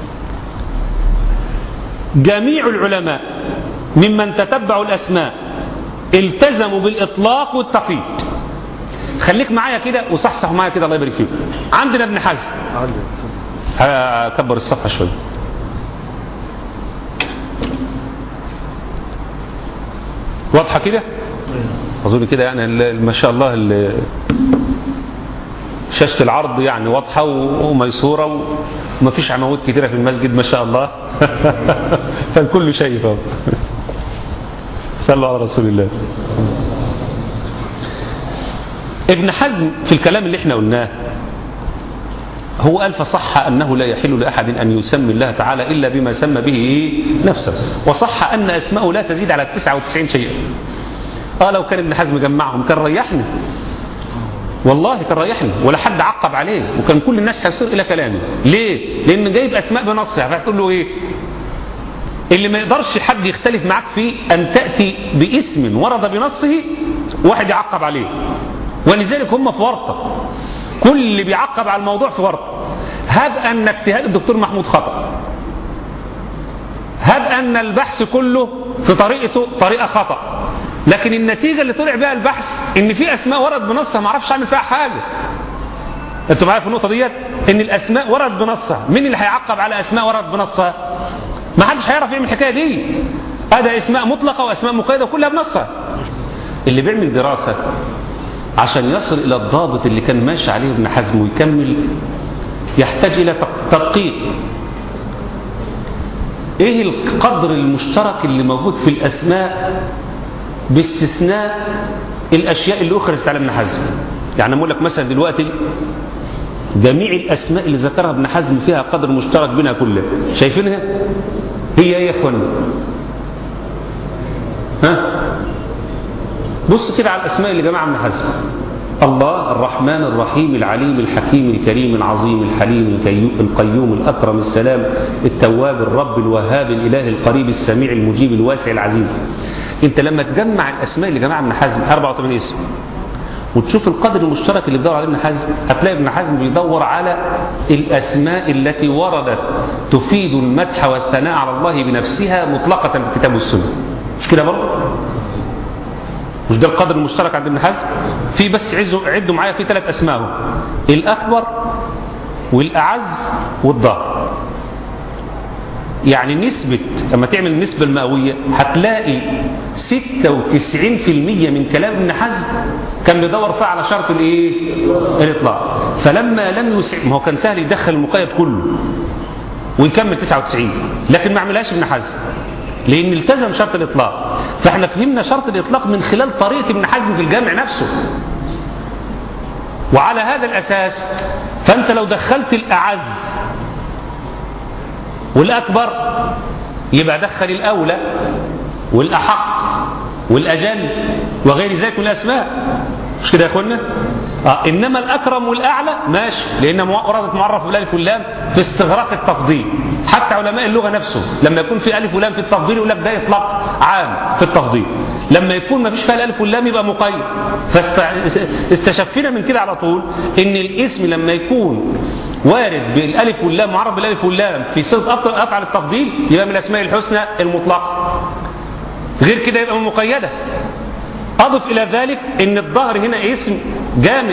جميع العلماء ممن تتبعوا الاسماء التزموا بالاطلاق والتقييد خليك معايا كده وصحصح معايا كده الله يبارك فيك عندنا ابن حزم هكبر الصفحه شويه واضحه كده اظن كده يعني ما شاء الله شاشه العرض يعني واضحه وميسوره وما فيش عمود كتيره في المسجد ما شاء الله فالكل شايف اهو صلوا على رسول الله ابن حزم في الكلام اللي احنا قلناه هو قال فصح أنه لا يحل لأحد أن يسمي الله تعالى إلا بما سمى به نفسه وصح أن أسماءه لا تزيد على 99 شيئا آه لو كان ابن حزم جمعهم كان ريحنا والله كان ريحنا ولا حد عقب عليه وكان كل الناس هيصير إلى كلامه ليه؟ لأن جايب أسماء بنصها فهتقول له إيه؟ اللي ما يقدرش حد يختلف معاك فيه أن تأتي باسم ورد بنصه واحد يعقب عليه ولذلك هم في ورطة كل اللي بيعقب على الموضوع في ورطة هب أن اجتهاد الدكتور محمود خطأ هب أن البحث كله في طريقته طريقة خطأ لكن النتيجة اللي طلع بها البحث ان في اسماء ورد بنصها ما اعرفش اعمل فيها حاجة انتوا معايا في النقطة ديت ان الاسماء ورد بنصها مين اللي هيعقب على اسماء ورد بنصها ما حدش هيعرف يعمل الحكاية دي هذا اسماء مطلقة واسماء مقيدة كلها بنصها اللي بيعمل دراسة عشان يصل إلى الضابط اللي كان ماشي عليه ابن حزم ويكمل يحتاج إلى تدقيق إيه القدر المشترك اللي موجود في الأسماء باستثناء الأشياء اللي أخرجت على ابن حزم يعني أقول لك مثلا دلوقتي جميع الأسماء اللي ذكرها ابن حزم فيها قدر مشترك بينها كلها شايفينها هي ايه يا اخوانا ها بص كده على الأسماء اللي جمعها ابن حزم الله الرحمن الرحيم العليم الحكيم الكريم العظيم الحليم القيوم الأكرم السلام التواب الرب الوهاب الإله القريب السميع المجيب الواسع العزيز انت لما تجمع الأسماء اللي جمعها ابن حزم 84 اسم وتشوف القدر المشترك اللي بيدور عليه ابن حزم هتلاقي ابن حزم بيدور على الأسماء التي وردت تفيد المدح والثناء على الله بنفسها مطلقة في الكتاب والسنة مش كده برضه مش ده القدر المشترك عند ابن حزم في بس عزوا عدوا معايا في ثلاث اسماء الاكبر والاعز والضار يعني نسبة لما تعمل النسبة المئوية هتلاقي 96% من كلام ابن حزم كان بيدور فيها على شرط الايه؟ الاطلاق فلما لم يسع ما هو كان سهل يدخل المقيد كله ويكمل 99 لكن ما عملهاش ابن حزم لان التزم شرط الاطلاق فاحنا فهمنا شرط الاطلاق من خلال طريقة ابن حزم في الجامع نفسه وعلى هذا الاساس فانت لو دخلت الاعز والأكبر يبقى دخل الأولى والأحق والأجل وغير ذلك من الأسماء مش كده يا أخوانا آه إنما الأكرم والأعلى ماشي لأن وردت معرف بالألف واللام في استغراق التفضيل حتى علماء اللغة نفسه لما يكون في ألف ولام في التفضيل يقول لك ده إطلاق عام في التفضيل لما يكون ما فيش فيها الألف واللام يبقى مقيد فاستشفينا من كده على طول إن الاسم لما يكون وارد بالالف واللام معرف بالالف واللام في صيغه افعل التفضيل يبقى من الاسماء الحسنى المطلقه غير كده يبقى مقيده اضف الى ذلك ان الظهر هنا اسم جامد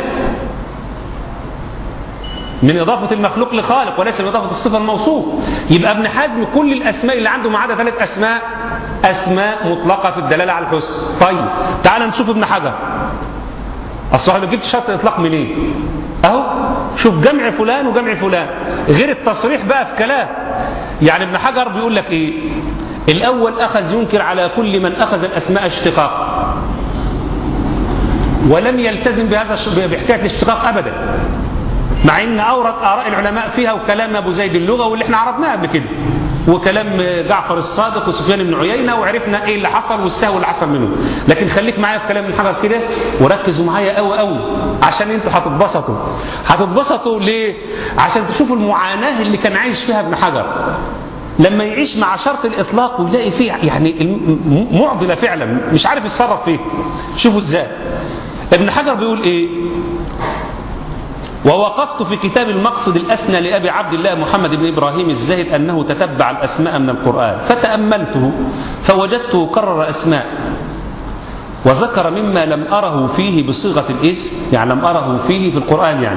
من إضافة المخلوق لخالق وليس من إضافة الصفة الموصوف يبقى ابن حزم كل الأسماء اللي عنده ما عدا ثلاث أسماء أسماء مطلقة في الدلالة على الحسن طيب تعال نشوف ابن حجر أصل لو جبت شرط إطلاق منين أهو شوف جمع فلان وجمع فلان غير التصريح بقى في كلام يعني ابن حجر بيقول لك إيه الأول أخذ ينكر على كل من أخذ الأسماء اشتقاق ولم يلتزم بهذا بحكاية الاشتقاق أبدا مع ان اورد اراء العلماء فيها وكلام ابو زيد اللغه واللي احنا عرضناه قبل كده وكلام جعفر الصادق وسفيان بن عيينه وعرفنا ايه اللي حصل والسهو اللي حصل منه لكن خليك معايا في كلام الحجر كده وركزوا معايا قوي قوي عشان انتوا هتتبسطوا هتتبسطوا ليه عشان تشوفوا المعاناه اللي كان عايش فيها ابن حجر لما يعيش مع شرط الاطلاق ويلاقي فيه يعني معضله فعلا مش عارف يتصرف فيه شوفوا ازاي ابن حجر بيقول ايه ووقفت في كتاب المقصد الأسنى لأبي عبد الله محمد بن إبراهيم الزاهد أنه تتبع الأسماء من القرآن فتأملته فوجدته كرر أسماء وذكر مما لم أره فيه بصيغة الاسم يعني لم أره فيه في القرآن يعني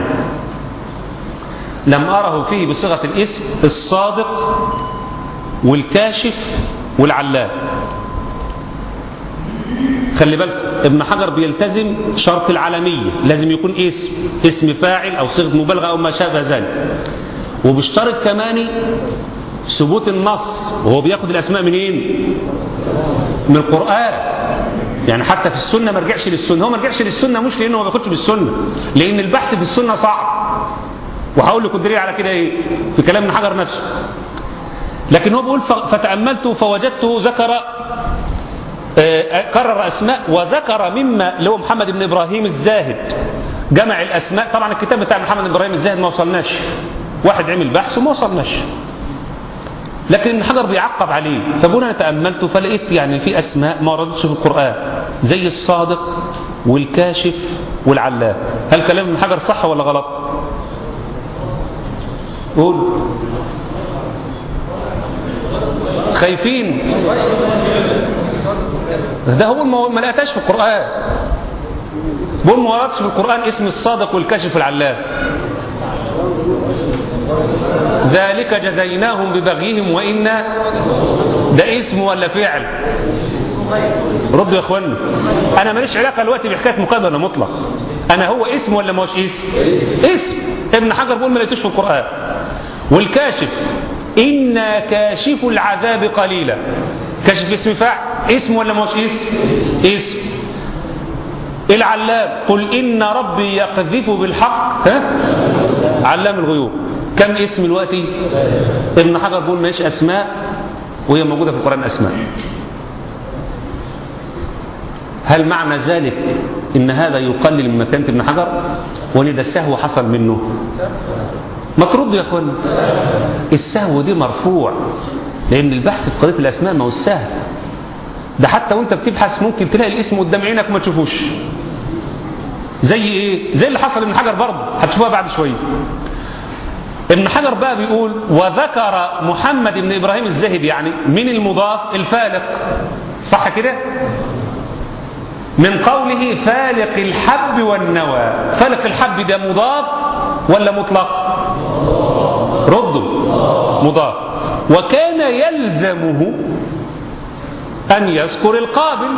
لم أره فيه بصيغة الاسم الصادق والكاشف والعلام خلي بالك ابن حجر بيلتزم شرط العالمية لازم يكون اسم اسم فاعل أو صيغة مبالغة أو ما شابه ذلك وبيشترط كمان ثبوت النص وهو بياخد الأسماء منين من القرآن يعني حتى في السنة ما رجعش للسنة هو ما رجعش للسنة مش لأنه ما بياخدش بالسنة لأن البحث في السنة صعب وهقول لكم دليل على كده ايه في كلام ابن حجر نفسه لكن هو بيقول فتأملته فوجدته ذكر كرر أسماء وذكر مما اللي هو محمد بن إبراهيم الزاهد جمع الأسماء طبعا الكتاب بتاع محمد بن إبراهيم الزاهد ما وصلناش واحد عمل بحث وما وصلناش لكن ابن حجر بيعقب عليه فبقول انا تأملت فلقيت يعني في أسماء ما وردتش في القرآن زي الصادق والكاشف والعلام هل كلام ابن حجر صح ولا غلط قول خايفين ده هو ما لقيتهاش في القرآن بقول ما وردش في القرآن اسم الصادق والكاشف والعلام ذلك جزيناهم ببغيهم وإنا ده اسم ولا فعل ردوا يا اخوانا انا ماليش علاقه دلوقتي بحكايه مقابله ولا مطلق انا هو اسم ولا مش اسم اسم ابن حجر بيقول ما لقيتوش في القران والكاشف إنا كاشف العذاب قليلا كشف اسم فاعل اسم ولا مش اسم اسم العلام قل إن ربي يقذف بالحق ها؟ علام الغيوب كم اسم الوقت ابن حجر بيقول ماشي أسماء وهي موجودة في القرآن أسماء هل معنى ذلك إن هذا يقلل من مكانة ابن حجر وإن ده السهو حصل منه ما ترد يا اخوانا السهو دي مرفوع لان البحث في قضيه الاسماء ما هو سهل ده حتى وانت بتبحث ممكن تلاقي الاسم قدام عينك وما تشوفوش زي ايه زي اللي حصل ابن حجر برضه هتشوفوها بعد شويه ابن حجر بقى بيقول وذكر محمد بن ابراهيم الزاهد يعني من المضاف الفالق صح كده من قوله فالق الحب والنوى فالق الحب ده مضاف ولا مطلق ردوا مضاف وكان يلزمه أن يذكر القابل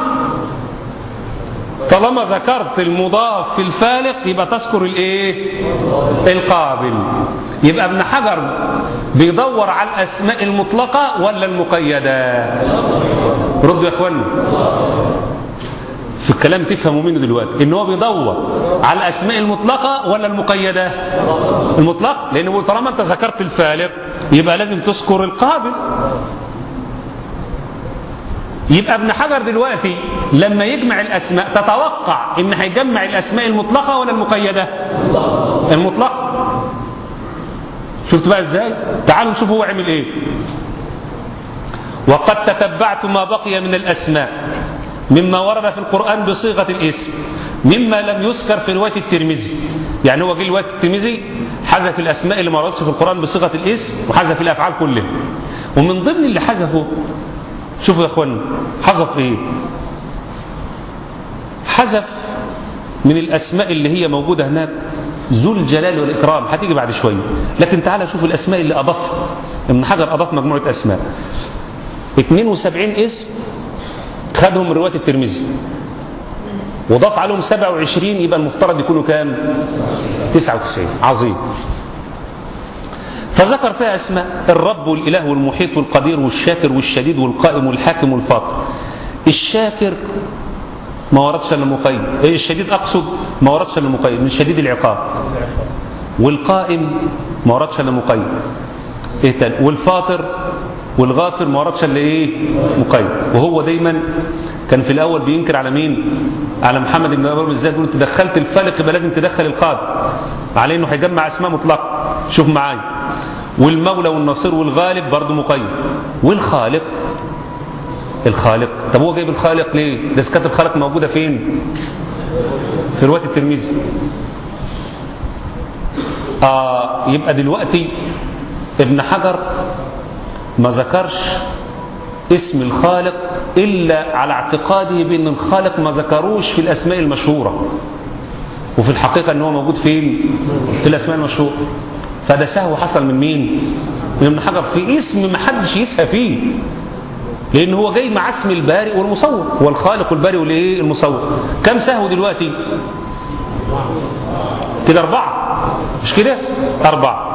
طالما ذكرت المضاف في الفالق يبقى تذكر الايه القابل يبقى ابن حجر بيدور على الاسماء المطلقه ولا المقيده ردوا يا اخوانا في الكلام تفهموا منه دلوقتي ان هو بيدور على الاسماء المطلقه ولا المقيده المطلق لان طالما انت ذكرت الفالق يبقى لازم تذكر القابل يبقى ابن حجر دلوقتي لما يجمع الاسماء تتوقع ان هيجمع الاسماء المطلقه ولا المقيده المطلقه شفت بقى ازاي تعالوا نشوف هو عمل ايه وقد تتبعت ما بقي من الاسماء مما ورد في القرآن بصيغة الاسم مما لم يذكر في رواية الترمذي يعني هو جه رواية الترمذي حذف الأسماء اللي ما وردتش في القرآن بصيغة الاسم وحذف الأفعال كلها ومن ضمن اللي حذفه شوفوا يا اخوان حذف ايه حذف من الأسماء اللي هي موجودة هناك ذو الجلال والإكرام هتيجي بعد شوية لكن تعالى شوف الأسماء اللي أضافها ابن حجر أضاف مجموعة أسماء 72 اسم خدهم من رواية الترمذي وضاف عليهم 27 يبقى المفترض يكونوا كام 99 عظيم فذكر فيها اسماء الرب والاله والمحيط والقدير والشاكر والشديد والقائم والحاكم والفاطر الشاكر ما وردش الا مقيد إيه الشديد اقصد ما وردش الا مقيد من شديد العقاب والقائم ما وردش الا مقيد ايه تاني والفاطر والغافر ما وردش الا ايه مقيد وهو دايما كان في الاول بينكر على مين على محمد بن ابي ازاي يقول انت دخلت الفلق يبقى لازم تدخل القادر عليه انه هيجمع اسماء مطلقه شوف معايا والمولى والنصير والغالب برضه مقيد والخالق الخالق طب هو جايب الخالق ليه ده كانت الخالق موجوده فين في روايه الترمذي آه يبقى دلوقتي ابن حجر ما ذكرش اسم الخالق إلا على اعتقاده بأن الخالق ما ذكروش في الأسماء المشهورة وفي الحقيقة أنه موجود فين في الأسماء المشهورة فده سهو حصل من مين من ابن حجر في اسم ما حدش يسهى فيه لأن هو جاي مع اسم البارئ والمصور هو الخالق والبارئ والايه المصور كم سهو دلوقتي كده أربعة مش كده أربعة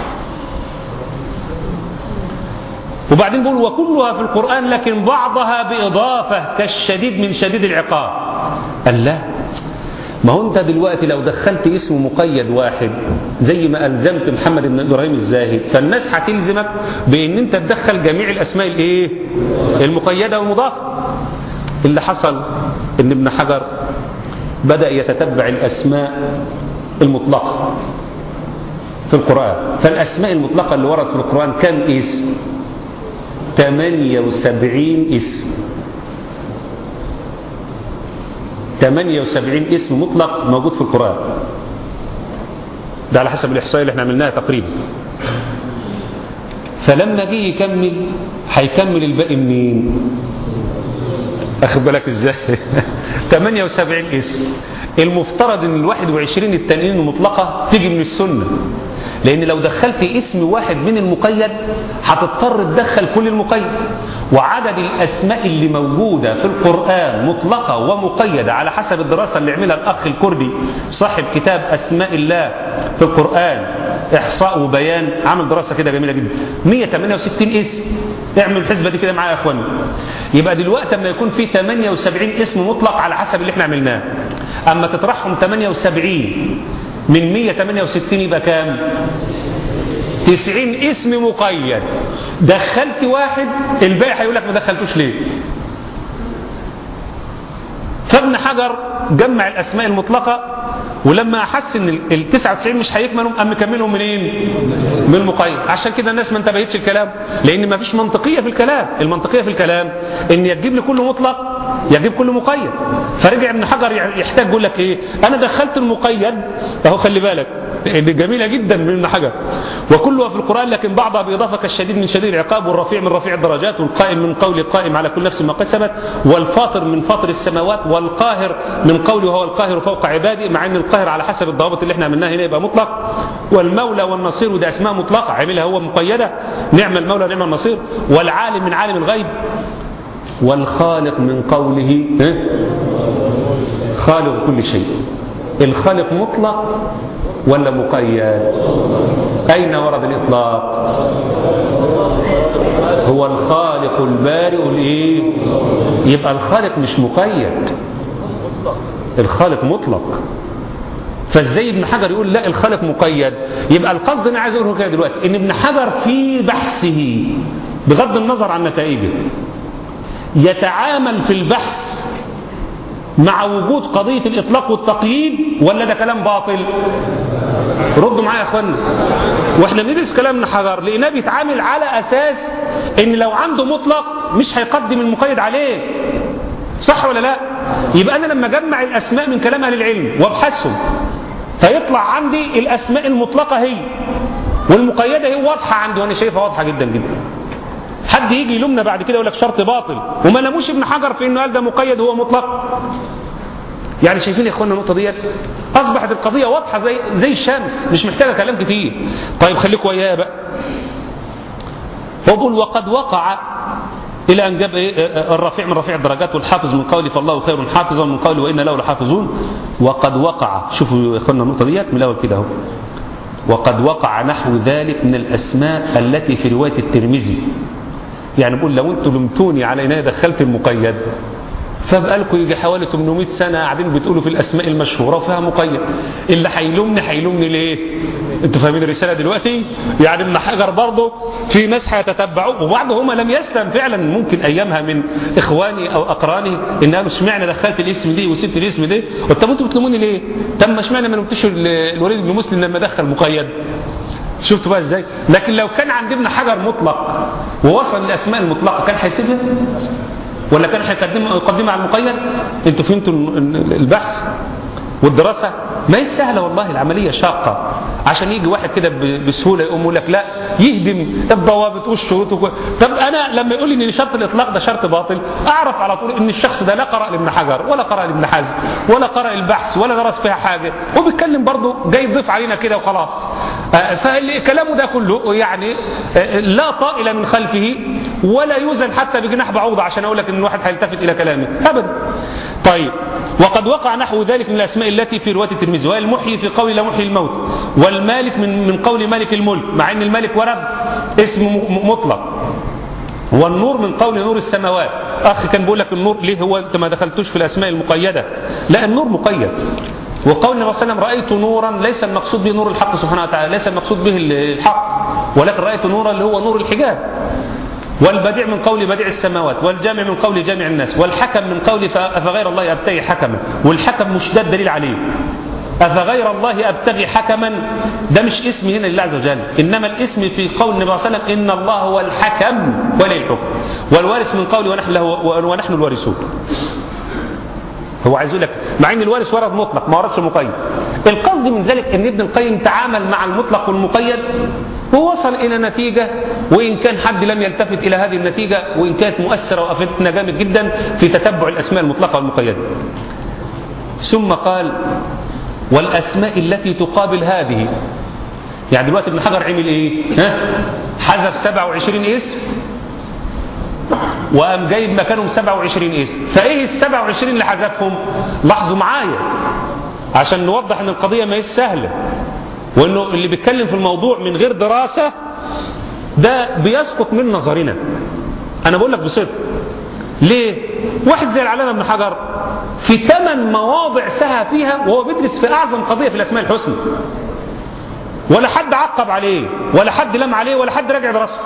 وبعدين بيقول وكلها في القرآن لكن بعضها بإضافة كالشديد من شديد العقاب قال لا ما هو انت دلوقتي لو دخلت اسم مقيد واحد زي ما ألزمت محمد بن إبراهيم الزاهد فالناس هتلزمك بأن انت تدخل جميع الأسماء الايه المقيدة والمضافة اللي حصل ان ابن حجر بدأ يتتبع الأسماء المطلقة في القرآن فالأسماء المطلقة اللي ورد في القرآن كم اسم 78 اسم 78 اسم مطلق موجود في القرآن ده على حسب الإحصائية اللي احنا عملناها تقريبا فلما جه يكمل هيكمل الباقي منين اخد بالك ازاي 78 اسم المفترض ان ال 21 التانيين المطلقة تيجي من السنة لان لو دخلت اسم واحد من المقيد هتضطر تدخل كل المقيد وعدد الاسماء اللي موجودة في القرآن مطلقة ومقيدة على حسب الدراسة اللي عملها الاخ الكردي صاحب كتاب اسماء الله في القرآن احصاء وبيان عمل دراسة كده جميلة جدا 168 اسم اعمل الحسبة دي كده معايا يا اخواني يبقى دلوقتي اما يكون في 78 اسم مطلق على حسب اللي احنا عملناه اما تطرحهم 78 من 168 يبقى كام 90 اسم مقيد دخلت واحد الباقي هيقول لك ما دخلتوش ليه فابن حجر جمع الاسماء المطلقه ولما احس ان ال 99 مش هيكملوا قام مكملهم منين من المقيد عشان كده الناس ما انتبهتش الكلام لان ما فيش منطقيه في الكلام المنطقيه في الكلام ان يجيب لي كله مطلق يجيب كله مقيد فرجع ابن حجر يحتاج يقول لك ايه انا دخلت المقيد اهو خلي بالك جميلة جدا من ابن حجر وكلها في القرآن لكن بعضها بإضافة كالشديد من شديد العقاب والرفيع من رفيع الدرجات والقائم من قول القائم على كل نفس ما كسبت والفاطر من فاطر السماوات والقاهر من قوله هو القاهر فوق عباده مع ان القاهر على حسب الضوابط اللي احنا عملناها هنا يبقى مطلق والمولى والنصير وده اسماء مطلقة عملها هو مقيدة نعم المولى نعم النصير والعالم من عالم الغيب والخالق من قوله خالق كل شيء الخالق مطلق ولا مقيد أين ورد الإطلاق هو الخالق البارئ الإيه يبقى الخالق مش مقيد الخالق مطلق فازاي ابن حجر يقول لا الخالق مقيد يبقى القصد انا عايز اقوله كده دلوقتي ان ابن حجر في بحثه بغض النظر عن نتائجه يتعامل في البحث مع وجود قضية الإطلاق والتقييد ولا ده كلام باطل ردوا معايا يا أخوانا وإحنا بندرس كلام ابن حجر لقيناه بيتعامل على أساس إن لو عنده مطلق مش هيقدم المقيد عليه صح ولا لا يبقى أنا لما أجمع الأسماء من كلام أهل العلم وابحثهم فيطلع عندي الأسماء المطلقة هي والمقيدة هي واضحة عندي وأنا شايفها واضحة جدا جدا حد يجي يلومنا بعد كده يقول لك شرط باطل وما لموش ابن حجر في انه قال ده مقيد وهو مطلق يعني شايفين يا اخوانا النقطه ديت اصبحت القضيه واضحه زي زي الشمس مش محتاجه كلام كتير طيب خليكم ويايا بقى هو بيقول وقد وقع الى ان جاب إيه الرفيع من رفيع الدرجات والحافظ من قوله فالله خير حافظا من قوله وان له لحافظون وقد وقع شوفوا يا اخوانا النقطه ديت من الاول كده اهو وقد وقع نحو ذلك من الاسماء التي في روايه الترمذي يعني بقول لو انتوا لمتوني على اني دخلت المقيد فبقالكم يجي حوالي 800 سنة قاعدين بتقولوا في الأسماء المشهورة وفيها مقيد اللي هيلومني هيلومني ليه انتوا فاهمين الرسالة دلوقتي يعني ابن حجر برضه في ناس هيتتبعوا وبعضهم لم يسلم فعلا ممكن أيامها من إخواني أو أقراني إن قالوا اشمعنى دخلت الاسم دي وسبت الاسم ده طب انتوا بتلوموني ليه طب ما اشمعنى ما نمتش الوليد بن مسلم لما دخل مقيد شفتوا بقى ازاي لكن لو كان عند ابن حجر مطلق ووصل للاسماء المطلقه كان هيسيبها ولا كان هيقدمها يقدمها على المقيد انتوا فهمتوا البحث والدراسه ما هي سهله والله العمليه شاقه عشان يجي واحد كده بسهوله يقوم يقول لك لا يهدم الضوابط والشروط وكو... طب انا لما يقول لي ان شرط الاطلاق ده شرط باطل اعرف على طول ان الشخص ده لا قرأ لابن حجر ولا قرأ لابن حزم ولا قرأ البحث ولا درس فيها حاجه وبيتكلم برضه جاي يضيف علينا كده وخلاص فكلامه ده كله يعني لا طائل من خلفه ولا يوزن حتى بجناح بعوضه عشان اقول لك ان واحد هيلتفت الى كلامه ابدا طيب وقد وقع نحو ذلك من الاسماء التي في روايه الترمذي وهي المحيي في قول لا محيي الموت والمالك من من قول مالك الملك مع ان الملك ورد اسم مطلق والنور من قول نور السماوات اخ كان بيقول لك النور ليه هو انت ما دخلتوش في الاسماء المقيده لا النور مقيد وقول النبي صلى الله عليه وسلم رأيت نورا ليس المقصود به نور الحق سبحانه وتعالى ليس المقصود به الحق ولكن رأيت نورا اللي هو نور الحجاب والبديع من قول بديع السماوات والجامع من قول جامع الناس والحكم من قول أفغير الله أبتغي حكما والحكم مش ده الدليل عليه أفغير الله أبتغي حكما ده مش اسم هنا لله عز وجل إنما الاسم في قول النبي صلى الله عليه وسلم إن الله هو الحكم ولي الحكم والوارث من قول ونحن, له ونحن الوارثون هو عايز يقول لك مع ان الوارث ورد مطلق ما وردش مقيد القصد من ذلك ان ابن القيم تعامل مع المطلق والمقيد ووصل الى نتيجه وان كان حد لم يلتفت الى هذه النتيجه وان كانت مؤثره وافادتنا جامد جدا في تتبع الاسماء المطلقه والمقيده ثم قال والاسماء التي تقابل هذه يعني دلوقتي ابن حجر عمل ايه ها حذف 27 اسم وقام جايب مكانهم 27 اسم فايه ال 27 اللي حذفهم لاحظوا معايا عشان نوضح ان القضيه ما هي سهله وانه اللي بيتكلم في الموضوع من غير دراسه ده بيسقط من نظرنا انا بقول لك بصدق ليه واحد زي العلامه ابن حجر في ثمان مواضع سهى فيها وهو بيدرس في اعظم قضيه في الاسماء الحسنى ولا حد عقب عليه ولا حد لم عليه ولا حد راجع دراسته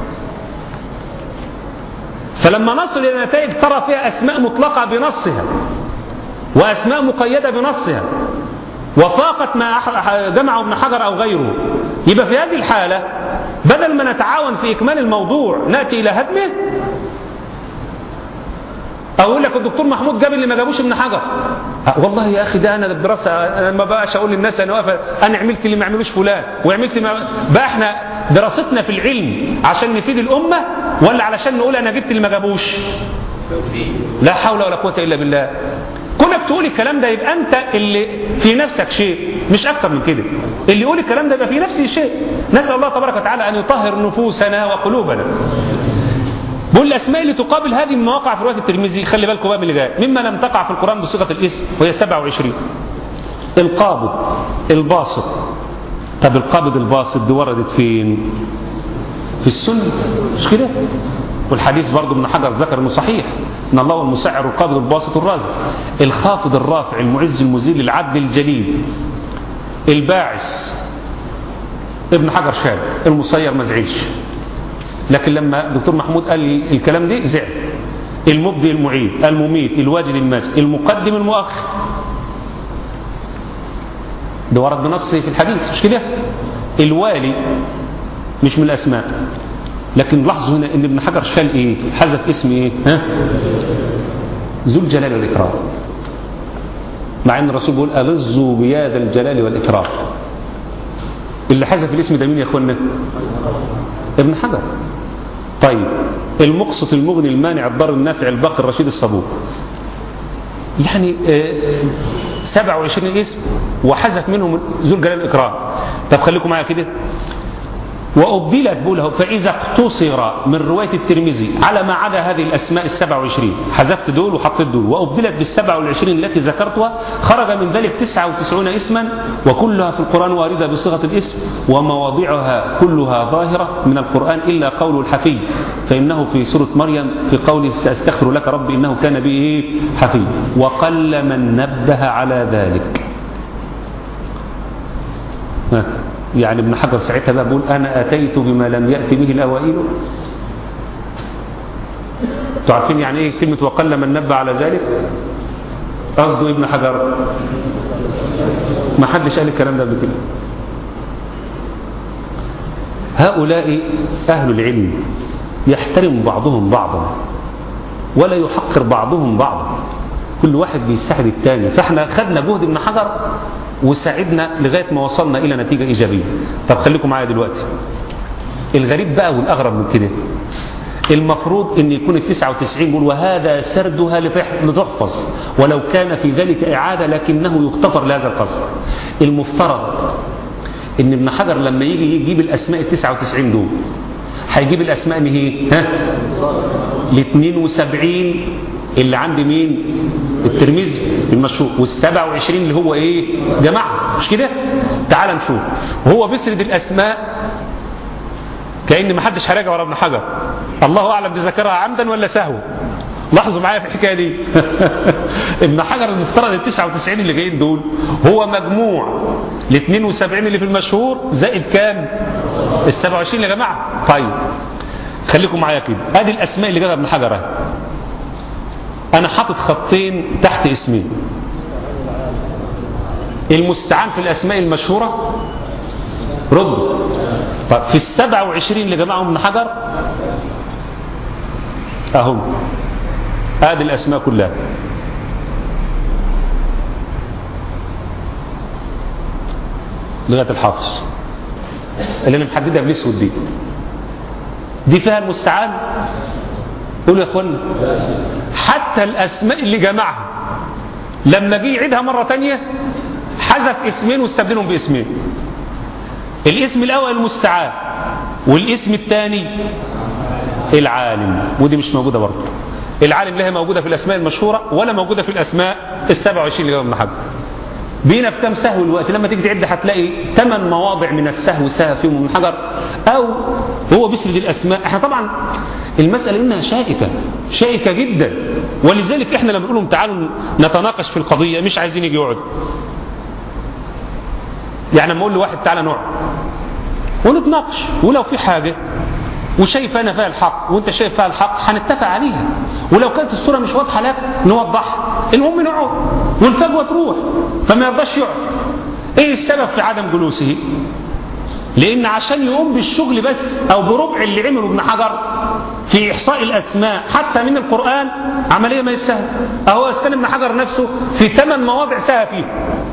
فلما نصل إلى نتائج ترى فيها أسماء مطلقة بنصها وأسماء مقيدة بنصها وفاقت ما جمعه ابن حجر أو غيره يبقى في هذه الحالة بدل ما نتعاون في إكمال الموضوع نأتي إلى هدمه او يقول لك الدكتور محمود جاب اللي ما جابوش ابن حجر أه والله يا اخي ده انا الدراسه انا ما بقاش اقول للناس انا واقف انا عملت اللي ما عملوش فلان وعملت ما بقى احنا دراستنا في العلم عشان نفيد الامه ولا علشان نقول انا جبت اللي ما جابوش لا حول ولا قوه الا بالله كونك تقول الكلام ده يبقى انت اللي في نفسك شيء مش اكتر من كده اللي يقول الكلام ده يبقى في نفسه شيء نسال الله تبارك وتعالى ان يطهر نفوسنا وقلوبنا بقول الاسماء اللي تقابل هذه المواقع في روايه الترمذي خلي بالكم بقى من اللي جاي مما لم تقع في القران بصيغه الاسم وهي 27 القابض الباسط طب القابض الباسط دي وردت فين في السنه مش كده والحديث برضه ابن حجر ذكر انه صحيح ان الله هو المسعر القابض الباسط الرازق الخافض الرافع المعز المزيل العدل الجليل الباعث ابن حجر شاب المصير ما زعلش لكن لما دكتور محمود قال الكلام ده زعل المبدي المعيد المميت الواجد الماجد المقدم المؤخر ده ورد بنص في الحديث مش كده الوالي مش من الاسماء لكن لاحظوا هنا ان ابن حجر شال ايه حذف اسم ايه ها ذو الجلال والاكرام مع ان الرسول بيقول الظوا بياد الجلال والاكرام اللي حذف الاسم ده مين يا اخوانا ابن حجر طيب المقسط المغني المانع الضر النافع الباقي الرشيد الصبور يعني آه 27 اسم وحذف منهم ذو الجلال والاكرام طب خليكم معايا كده وأبدلت بوله فإذا اقتصر من رواية الترمذي على ما عدا هذه الأسماء السبع وعشرين حذفت دول وحطيت دول وأبدلت بالسبع والعشرين التي ذكرتها خرج من ذلك تسعة وتسعون اسما وكلها في القرآن واردة بصيغة الاسم ومواضعها كلها ظاهرة من القرآن إلا قول الحفي فإنه في سورة مريم في قوله سأستغفر لك ربي إنه كان به حفي وقل من نبه على ذلك ها. يعني ابن حجر ساعتها بقى بيقول أنا أتيت بما لم يأتي به الأوائل تعرفين يعني إيه كلمة وقل من نبه على ذلك قصده ابن حجر ما حدش قال الكلام ده قبل كده هؤلاء أهل العلم يحترم بعضهم بعضا ولا يحقر بعضهم بعضا كل واحد بيساعد الثاني فاحنا خدنا جهد ابن حجر وساعدنا لغاية ما وصلنا إلى نتيجة إيجابية طب خليكم معايا دلوقتي الغريب بقى والأغرب من كده المفروض أن يكون التسعة وتسعين بيقول وهذا سردها لتحفظ ولو كان في ذلك إعادة لكنه يغتفر لهذا القصر المفترض أن ابن حجر لما يجي يجيب الأسماء التسعة وتسعين دول هيجيب الأسماء من هي ها ال 72 اللي عند مين الترمذي المشهور والسبع وعشرين اللي هو ايه جماعة مش كده تعال نشوف وهو بيسرد الاسماء كأن ما حدش هراجع ورا ابن حجر الله اعلم دي ذكرها عمدا ولا سهوا لاحظوا معايا في الحكايه دي ابن حجر المفترض ال 99 اللي جايين دول هو مجموع ال 72 اللي في المشهور زائد كام ال 27 يا جماعه طيب خليكم معايا كده ادي الاسماء اللي جابها ابن حجر اهي انا حاطط خطين تحت اسمين المستعان في الاسماء المشهوره رد طيب في السبعة وعشرين اللي جمعهم ابن حجر اهم هذه الاسماء كلها لغايه الحافظ اللي انا محددها بالاسود دي دي فيها المستعان قولوا يا اخوانا حتى الاسماء اللي جمعها لما جه يعيدها مره تانية حذف اسمين واستبدلهم باسمين الاسم الاول المستعان والاسم الثاني العالم ودي مش موجوده برضه العالم لا هي موجوده في الاسماء المشهوره ولا موجوده في الاسماء ال 27 اللي جابها ابن حجر بينا في كام سهو الوقت لما تيجي تعد هتلاقي ثمان مواضع من السهو سهى فيهم ابن حجر او هو بيسرد الاسماء احنا طبعا المساله انها شائكه شائكه جدا ولذلك احنا لما نقول لهم تعالوا نتناقش في القضيه مش عايزين يجي يقعدوا يعني لما اقول لواحد تعالى نقعد ونتناقش ولو في حاجه وشايف انا فيها الحق وانت شايف فيها الحق هنتفق عليها ولو كانت الصوره مش واضحه لك نوضحها المهم نقعد والفجوه تروح فما يرضاش يقعد ايه السبب في عدم جلوسه لان عشان يقوم بالشغل بس او بربع اللي عمله ابن حجر في إحصاء الأسماء حتى من القرآن عملية ما يسهل أهو أسكن ابن حجر نفسه في ثمان مواضع سهى فيه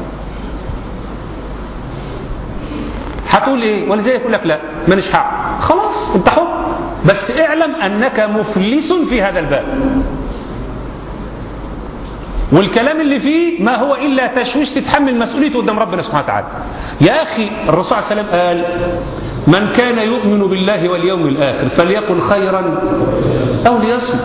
هتقول ايه ولذلك يقول لك لا مانيش حق خلاص انت حر بس اعلم انك مفلس في هذا الباب والكلام اللي فيه ما هو إلا تشويش تتحمل مسؤوليته قدام ربنا سبحانه وتعالى يا أخي الرسول عليه السلام قال من كان يؤمن بالله واليوم الآخر فليقل خيرا أو ليصمت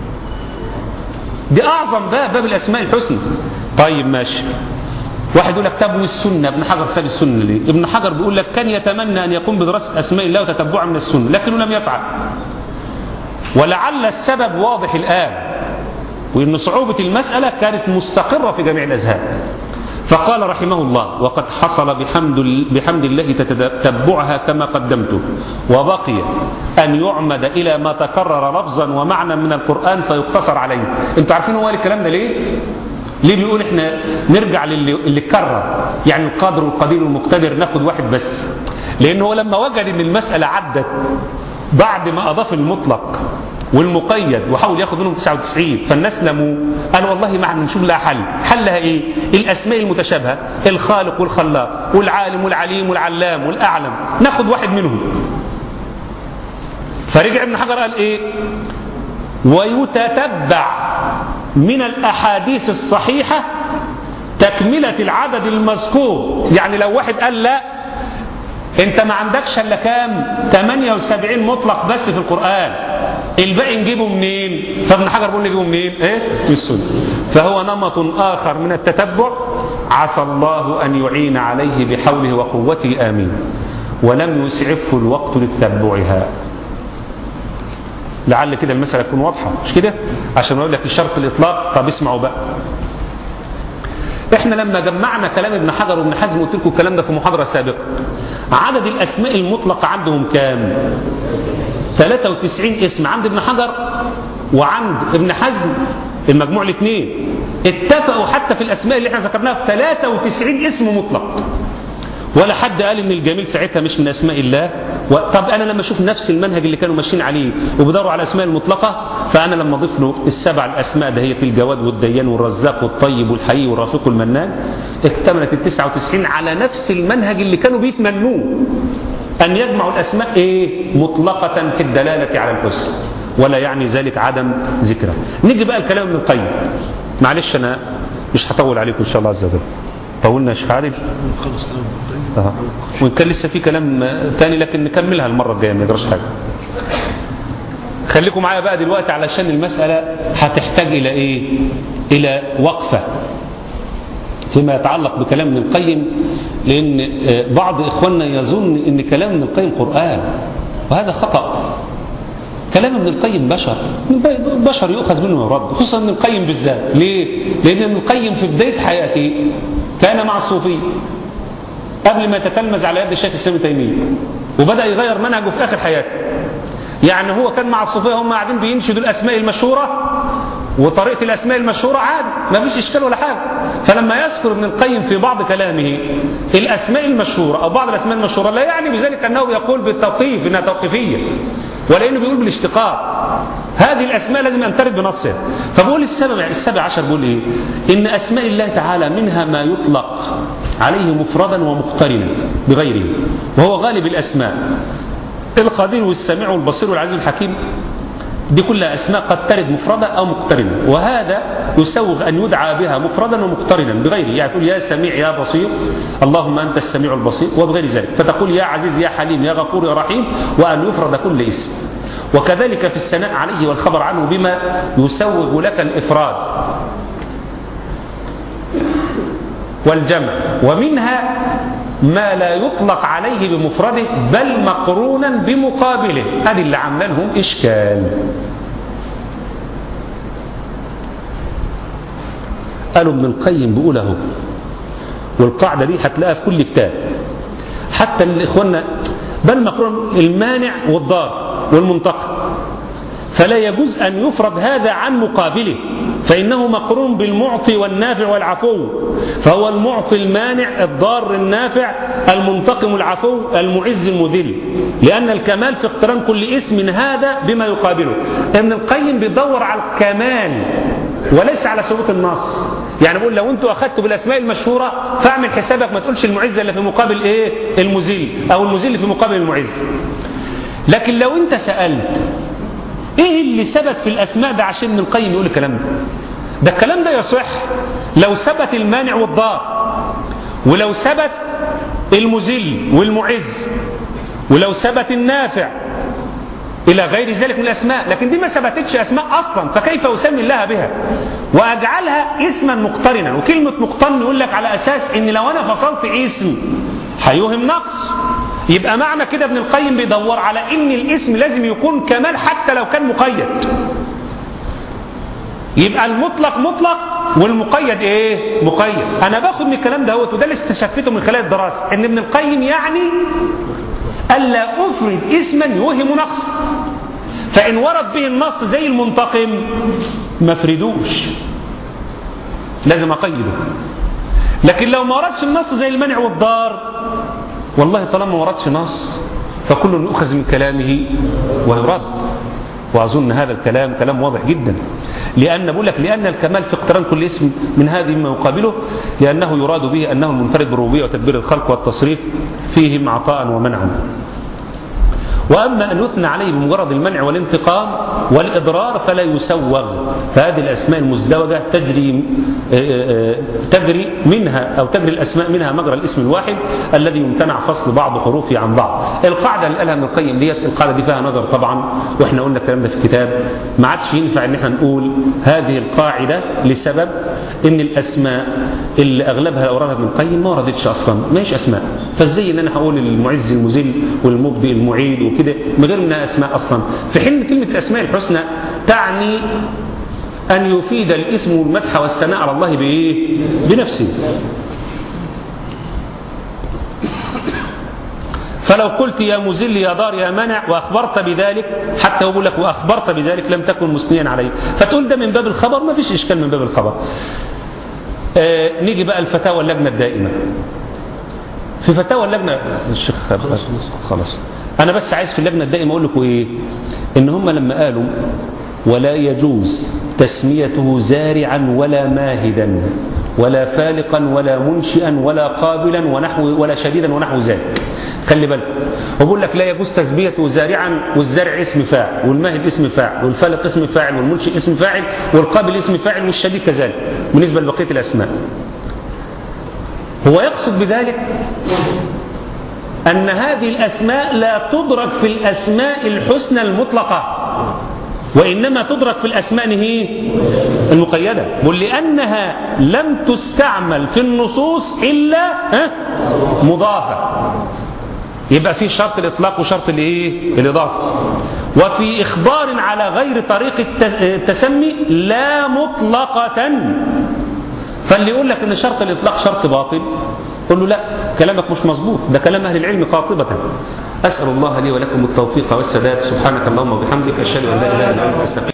دي أعظم باب باب الأسماء الحسنى طيب ماشي واحد يقول لك طب والسنة ابن حجر ساب السنة ليه ابن حجر بيقول لك كان يتمنى أن يقوم بدراسة أسماء الله وتتبعها من السنة لكنه لم يفعل ولعل السبب واضح الآن وإن صعوبة المسألة كانت مستقرة في جميع الأذهان فقال رحمه الله وقد حصل بحمد, بحمد الله تتبعها كما قدمت وبقي أن يعمد إلى ما تكرر لفظا ومعنى من القرآن فيقتصر عليه انتوا عارفين هو الكلام ده ليه ليه بيقول احنا نرجع للي اللي اتكرر يعني القادر والقدير والمقتدر ناخد واحد بس لانه لما وجد ان المسألة عدت بعد ما اضاف المطلق والمقيد وحاول ياخد منهم 99 فالناس لموا قال والله ما احنا نشوف لها حل حلها ايه الاسماء المتشابهه الخالق والخلاق والعالم والعليم والعلام والاعلم ناخد واحد منهم فرجع ابن حجر قال ايه ويتتبع من الاحاديث الصحيحه تكمله العدد المذكور يعني لو واحد قال لا انت ما عندكش الا كام 78 مطلق بس في القرآن الباقي نجيبه منين فابن حجر بيقول نجيبه منين ايه من السنة فهو نمط اخر من التتبع عسى الله ان يعين عليه بحوله وقوته امين ولم يسعفه الوقت لتتبعها لعل كده المسألة تكون واضحة مش كده عشان اقول لك الشرط الاطلاق طب اسمعوا بقى احنا لما جمعنا كلام ابن حجر وابن حزم قلت لكم الكلام ده في محاضرة سابقة عدد الاسماء المطلقة عندهم كام 93 اسم عند ابن حجر وعند ابن حزم المجموع الاثنين اتفقوا حتى في الاسماء اللي احنا ذكرناها في 93 اسم مطلق ولا حد قال ان الجميل ساعتها مش من اسماء الله و... طب انا لما اشوف نفس المنهج اللي كانوا ماشيين عليه وبيدوروا على الاسماء المطلقه فانا لما اضيف له السبع الاسماء ده هي في الجواد والديان والرزاق والطيب والحي والرفيق والمنان اكتملت ال 99 على نفس المنهج اللي كانوا بيتمنوه ان يجمعوا الاسماء ايه مطلقه في الدلاله على الحسن ولا يعني ذلك عدم ذكرها نيجي بقى الكلام ابن القيم معلش انا مش هطول عليكم ان شاء الله عز وجل طولنا يا شيخ عارف آه. وان كان لسه في كلام تاني لكن نكملها المره الجايه ما يجراش حاجه خليكم معايا بقى دلوقتي علشان المساله هتحتاج الى ايه الى وقفه فيما يتعلق بكلام ابن القيم لان بعض اخواننا يظن ان كلام ابن القيم قران وهذا خطا كلام ابن القيم بشر بشر يؤخذ منه ويرد خصوصا ابن القيم بالذات ليه لان ابن القيم في بدايه حياته كان مع الصوفيه قبل ما يتتلمذ على يد الشيخ الاسلام تيميه وبدا يغير منهجه في اخر حياته يعني هو كان مع الصوفيه هم قاعدين بينشدوا الاسماء المشهوره وطريقه الاسماء المشهوره عادي ما فيش اشكال ولا حاجه فلما يذكر ابن القيم في بعض كلامه الاسماء المشهوره او بعض الاسماء المشهوره لا يعني بذلك انه يقول بالتوقيف انها توقيفيه ولانه بيقول بالاشتقاق هذه الاسماء لازم ان ترد بنصها فبقول السبع السبع عشر بيقول ايه ان اسماء الله تعالى منها ما يطلق عليه مفردا ومقترنا بغيره وهو غالب الاسماء القدير والسميع والبصير والعزيز الحكيم دي كلها أسماء قد ترد مفردة أو مقترنة وهذا يسوغ أن يدعى بها مفردا ومقترنا بغيره يعني تقول يا سميع يا بصير اللهم أنت السميع البصير وبغير ذلك فتقول يا عزيز يا حليم يا غفور يا رحيم وأن يفرد كل اسم وكذلك في الثناء عليه والخبر عنه بما يسوغ لك الإفراد والجمع ومنها ما لا يطلق عليه بمفرده بل مقرونا بمقابله هذه اللي عامله لهم إشكال قالوا ابن القيم بيقوله والقاعدة دي هتلاقيها في كل كتاب حتى الإخواننا بل مقرون المانع والضار والمنتقد فلا يجوز أن يفرض هذا عن مقابله فإنه مقرون بالمعطي والنافع والعفو فهو المعطي المانع الضار النافع المنتقم العفو المعز المذل لأن الكمال في اقتران كل اسم هذا بما يقابله ابن القيم بيدور على الكمال وليس على ثبوت النص يعني بقول لو انتوا اخذتوا بالاسماء المشهوره فاعمل حسابك ما تقولش المعز اللي في مقابل ايه المذل او المذل في مقابل المعز لكن لو انت سالت ايه اللي ثبت في الاسماء ده عشان ابن القيم يقول الكلام ده ده الكلام ده يصح لو ثبت المانع والضار ولو ثبت المذل والمعز ولو ثبت النافع إلى غير ذلك من الأسماء لكن دي ما ثبتتش أسماء أصلا فكيف أسمي الله بها وأجعلها اسما مقترنا وكلمة مقترن يقول لك على أساس إن لو أنا فصلت اسم هيوهم نقص يبقى معنى كده ابن القيم بيدور على إن الاسم لازم يكون كمال حتى لو كان مقيد يبقى المطلق مطلق والمقيد ايه مقيد انا باخد من الكلام ده وده اللي استشفيته من خلال الدراسه ان ابن القيم يعني الا افرد اسما يوهم نقصا فان ورد به النص زي المنتقم ما افردوش لازم اقيده لكن لو ما وردش النص زي المنع والضار والله طالما ما وردش نص فكل يؤخذ من كلامه ويرد وأظن هذا الكلام كلام واضح جدا لأن بقول لك لأن الكمال في اقتران كل اسم من هذه مما يقابله لأنه يراد به أنه المنفرد بالربوبية وتدبير الخلق والتصريف فيهم عطاء ومنعا وأما أن يثنى عليه بمجرد المنع والانتقام والإضرار فلا يسوغ فهذه الأسماء المزدوجة تجري تجري منها أو تجري الأسماء منها مجرى الاسم الواحد الذي يمتنع فصل بعض حروفه عن بعض القاعدة اللي قالها ابن القيم ديت القاعدة دي فيها نظر طبعا وإحنا قلنا الكلام ده في الكتاب ما عادش ينفع إن احنا نقول هذه القاعدة لسبب إن الأسماء اللي أغلبها أوردها ابن القيم ما وردتش أصلا ماهيش أسماء فازاي إن أنا هقول المعز المذل والمبدئ المعيد وكده كده من غير منها أسماء أصلا في حين كلمة الأسماء الحسنى تعني أن يفيد الاسم المدح والثناء على الله بإيه؟ بنفسه فلو قلت يا مزل يا دار يا منع وأخبرت بذلك حتى يقول لك وأخبرت بذلك لم تكن مثنيا عليه فتقول ده من باب الخبر ما فيش إشكال من باب الخبر آه نيجي بقى الفتاوى اللجنة الدائمة في فتاوى اللجنة الشيخ خلاص أنا بس عايز في اللجنة الدائمة أقول لكم إيه إن هم لما قالوا ولا يجوز تسميته زارعا ولا ماهدا ولا فالقا ولا منشئا ولا قابلا ونحو ولا شديدا ونحو ذلك خلي بالكم وبقول لك لا يجوز تسميته زارعا والزرع اسم فاعل والماهد اسم فاعل والفالق اسم فاعل والمنشئ اسم فاعل والقابل اسم فاعل والشديد كذلك بالنسبة لبقية الأسماء هو يقصد بذلك أن هذه الأسماء لا تدرك في الأسماء الحسنى المطلقة وإنما تدرك في الأسماء هي المقيدة بل لأنها لم تستعمل في النصوص إلا مضافة يبقى في شرط الإطلاق وشرط الإيه؟ الإضافة وفي إخبار على غير طريق التسمي لا مطلقة فاللي يقول لك ان شرط الاطلاق شرط باطل قل له لا كلامك مش مظبوط ده كلام اهل العلم قاطبة اسال الله لي ولكم التوفيق والسداد سبحانك اللهم وبحمدك اشهد ان لا اله الا انت استغفرك